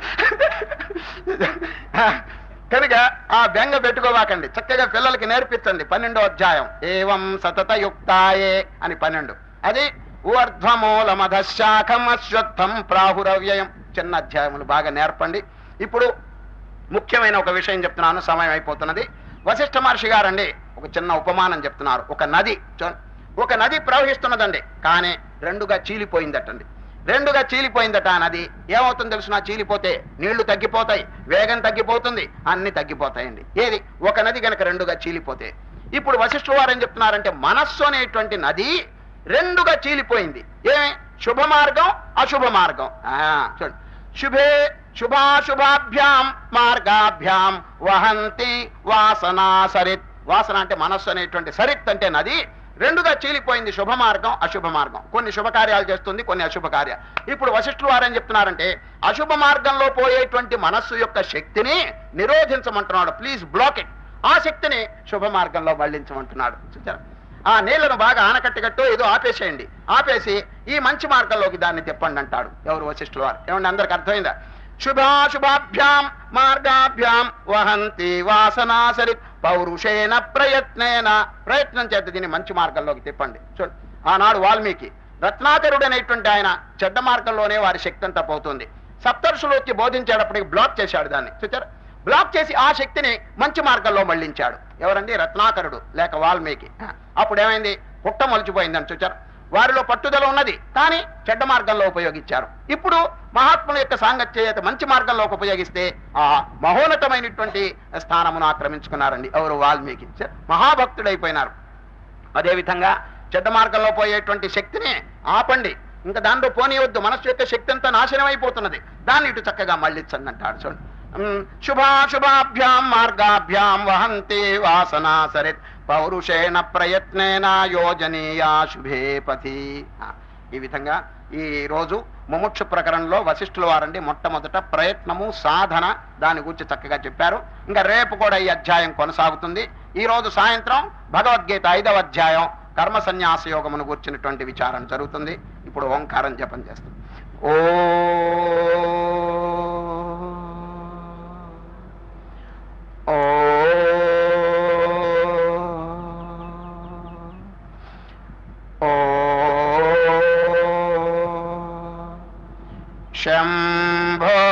కనుక ఆ బెంగ పెట్టుకోవాకండి చక్కగా పిల్లలకి నేర్పించండి పన్నెండో అధ్యాయం ఏవం సతత యుక్తాయే అని పన్నెండు అది ఊర్ధ్వమూలమధశాఖం అశ్వత్థం ప్రాహురవ్యయం చిన్న అధ్యాయములు బాగా నేర్పండి ఇప్పుడు ముఖ్యమైన ఒక విషయం చెప్తున్నాను సమయం అయిపోతున్నది వశిష్ఠ మహర్షి గారండి ఒక చిన్న ఉపమానం చెప్తున్నారు ఒక నది చూ- ఒక నది ప్రవహిస్తున్నదండి కానీ రెండుగా చీలిపోయిందటండి రెండుగా చీలిపోయిందట ఆ నది ఏమవుతుంది తెలుసు చీలిపోతే నీళ్లు తగ్గిపోతాయి వేగం తగ్గిపోతుంది అన్ని తగ్గిపోతాయండి ఏది ఒక నది గనక రెండుగా చీలిపోతే ఇప్పుడు వశిష్ఠుల వారు ఏం చెప్తున్నారంటే మనస్సు అనేటువంటి నది రెండుగా చీలిపోయింది ఏమి శుభ మార్గం అశుభ మార్గం ఆ, చూడండి శుభే శుభాశుభాభ్యాం మార్గాభ్యాం వహంతి వాసనా సరిత్ వాసన అంటే మనస్సు అనేటువంటి సరిత్ అంటే నది రెండుగా చీలిపోయింది శుభ మార్గం అశుభ మార్గం కొన్ని శుభకార్యాలు చేస్తుంది కొన్ని అశుభ కార్యాలు ఇప్పుడు వశిష్ఠులు వారు ఏం చెప్తున్నారంటే అశుభ మార్గంలో పోయేటువంటి మనస్సు యొక్క శక్తిని నిరోధించమంటున్నాడు ప్లీజ్ బ్లాక్ ఇట్ ఆ శక్తిని శుభ మార్గంలో మళ్లించమంటున్నాడు చూచారా ఆ నీళ్లను బాగా ఆనకట్టగట్టు ఏదో ఆపేసేయండి ఆపేసి ఈ మంచి మార్గంలోకి దాన్ని తిప్పండి అంటాడు ఎవరు వశిష్ఠులు వారు ఏమండి అందరికి అర్థమైందా శుభాశుభాభ్యాం మార్గాభ్యాం వహంతి వాసనాసరి పౌరుషేణ ప్రయత్నేన ప్రయత్నం చేత దీన్ని మంచి మార్గంలోకి తిప్పండి చూడండి ఆనాడు వాల్మీకి రత్నాకరుడు అనేటువంటి ఆయన చెడ్డ మార్గంలోనే వారి శక్తి అంతా పోతుంది సప్తర్షులు వచ్చి బోధించేటప్పటికి బ్లాక్ చేశాడు దాన్ని చూచారు బ్లాక్ చేసి ఆ శక్తిని మంచి మార్గంలో మళ్లించాడు ఎవరండి రత్నాకరుడు లేక వాల్మీకి అప్పుడు ఏమైంది పుట్ట మలిచిపోయిందని చూచారు వారిలో పట్టుదల ఉన్నది కానీ చెడ్డ మార్గంలో ఉపయోగించారు ఇప్పుడు మహాత్ముల యొక్క సాంగత్యత మంచి మార్గంలోకి ఉపయోగిస్తే ఆ మహోన్నతమైనటువంటి స్థానమును ఆక్రమించుకున్నారండి ఎవరు వాల్మీకి మహాభక్తుడైపోయినారు అదేవిధంగా చెడ్డ మార్గంలో పోయేటువంటి శక్తిని ఆపండి ఇంకా దాంట్లో పోనీయవద్దు మనస్సు యొక్క శక్తి అంతా నాశనం అయిపోతున్నది దాన్ని ఇటు చక్కగా మళ్ళించండి అంటాడు చూడండి ఉమ్, శుభాశుభాభ్యాం మార్గాభ్యాం వహంతి వాసనా సరిత్ పౌరుషేణ ప్రయత్నేన యోజనీయా శుభే పథి ఆ, ఈ విధంగా ఈ రోజు ముముక్షు ప్రకరణలో వశిష్ఠుల వారండి మొట్టమొదట ప్రయత్నము సాధన దాని గురించి చక్కగా చెప్పారు ఇంకా రేపు కూడా ఈ అధ్యాయం కొనసాగుతుంది ఈ రోజు సాయంత్రం భగవద్గీత ఐదవ అధ్యాయం కర్మ సన్యాస యోగమును కూర్చున్నటువంటి విచారం జరుగుతుంది ఇప్పుడు ఓంకారం జపం చేస్తాం ఓ ఓ ఓ శంభో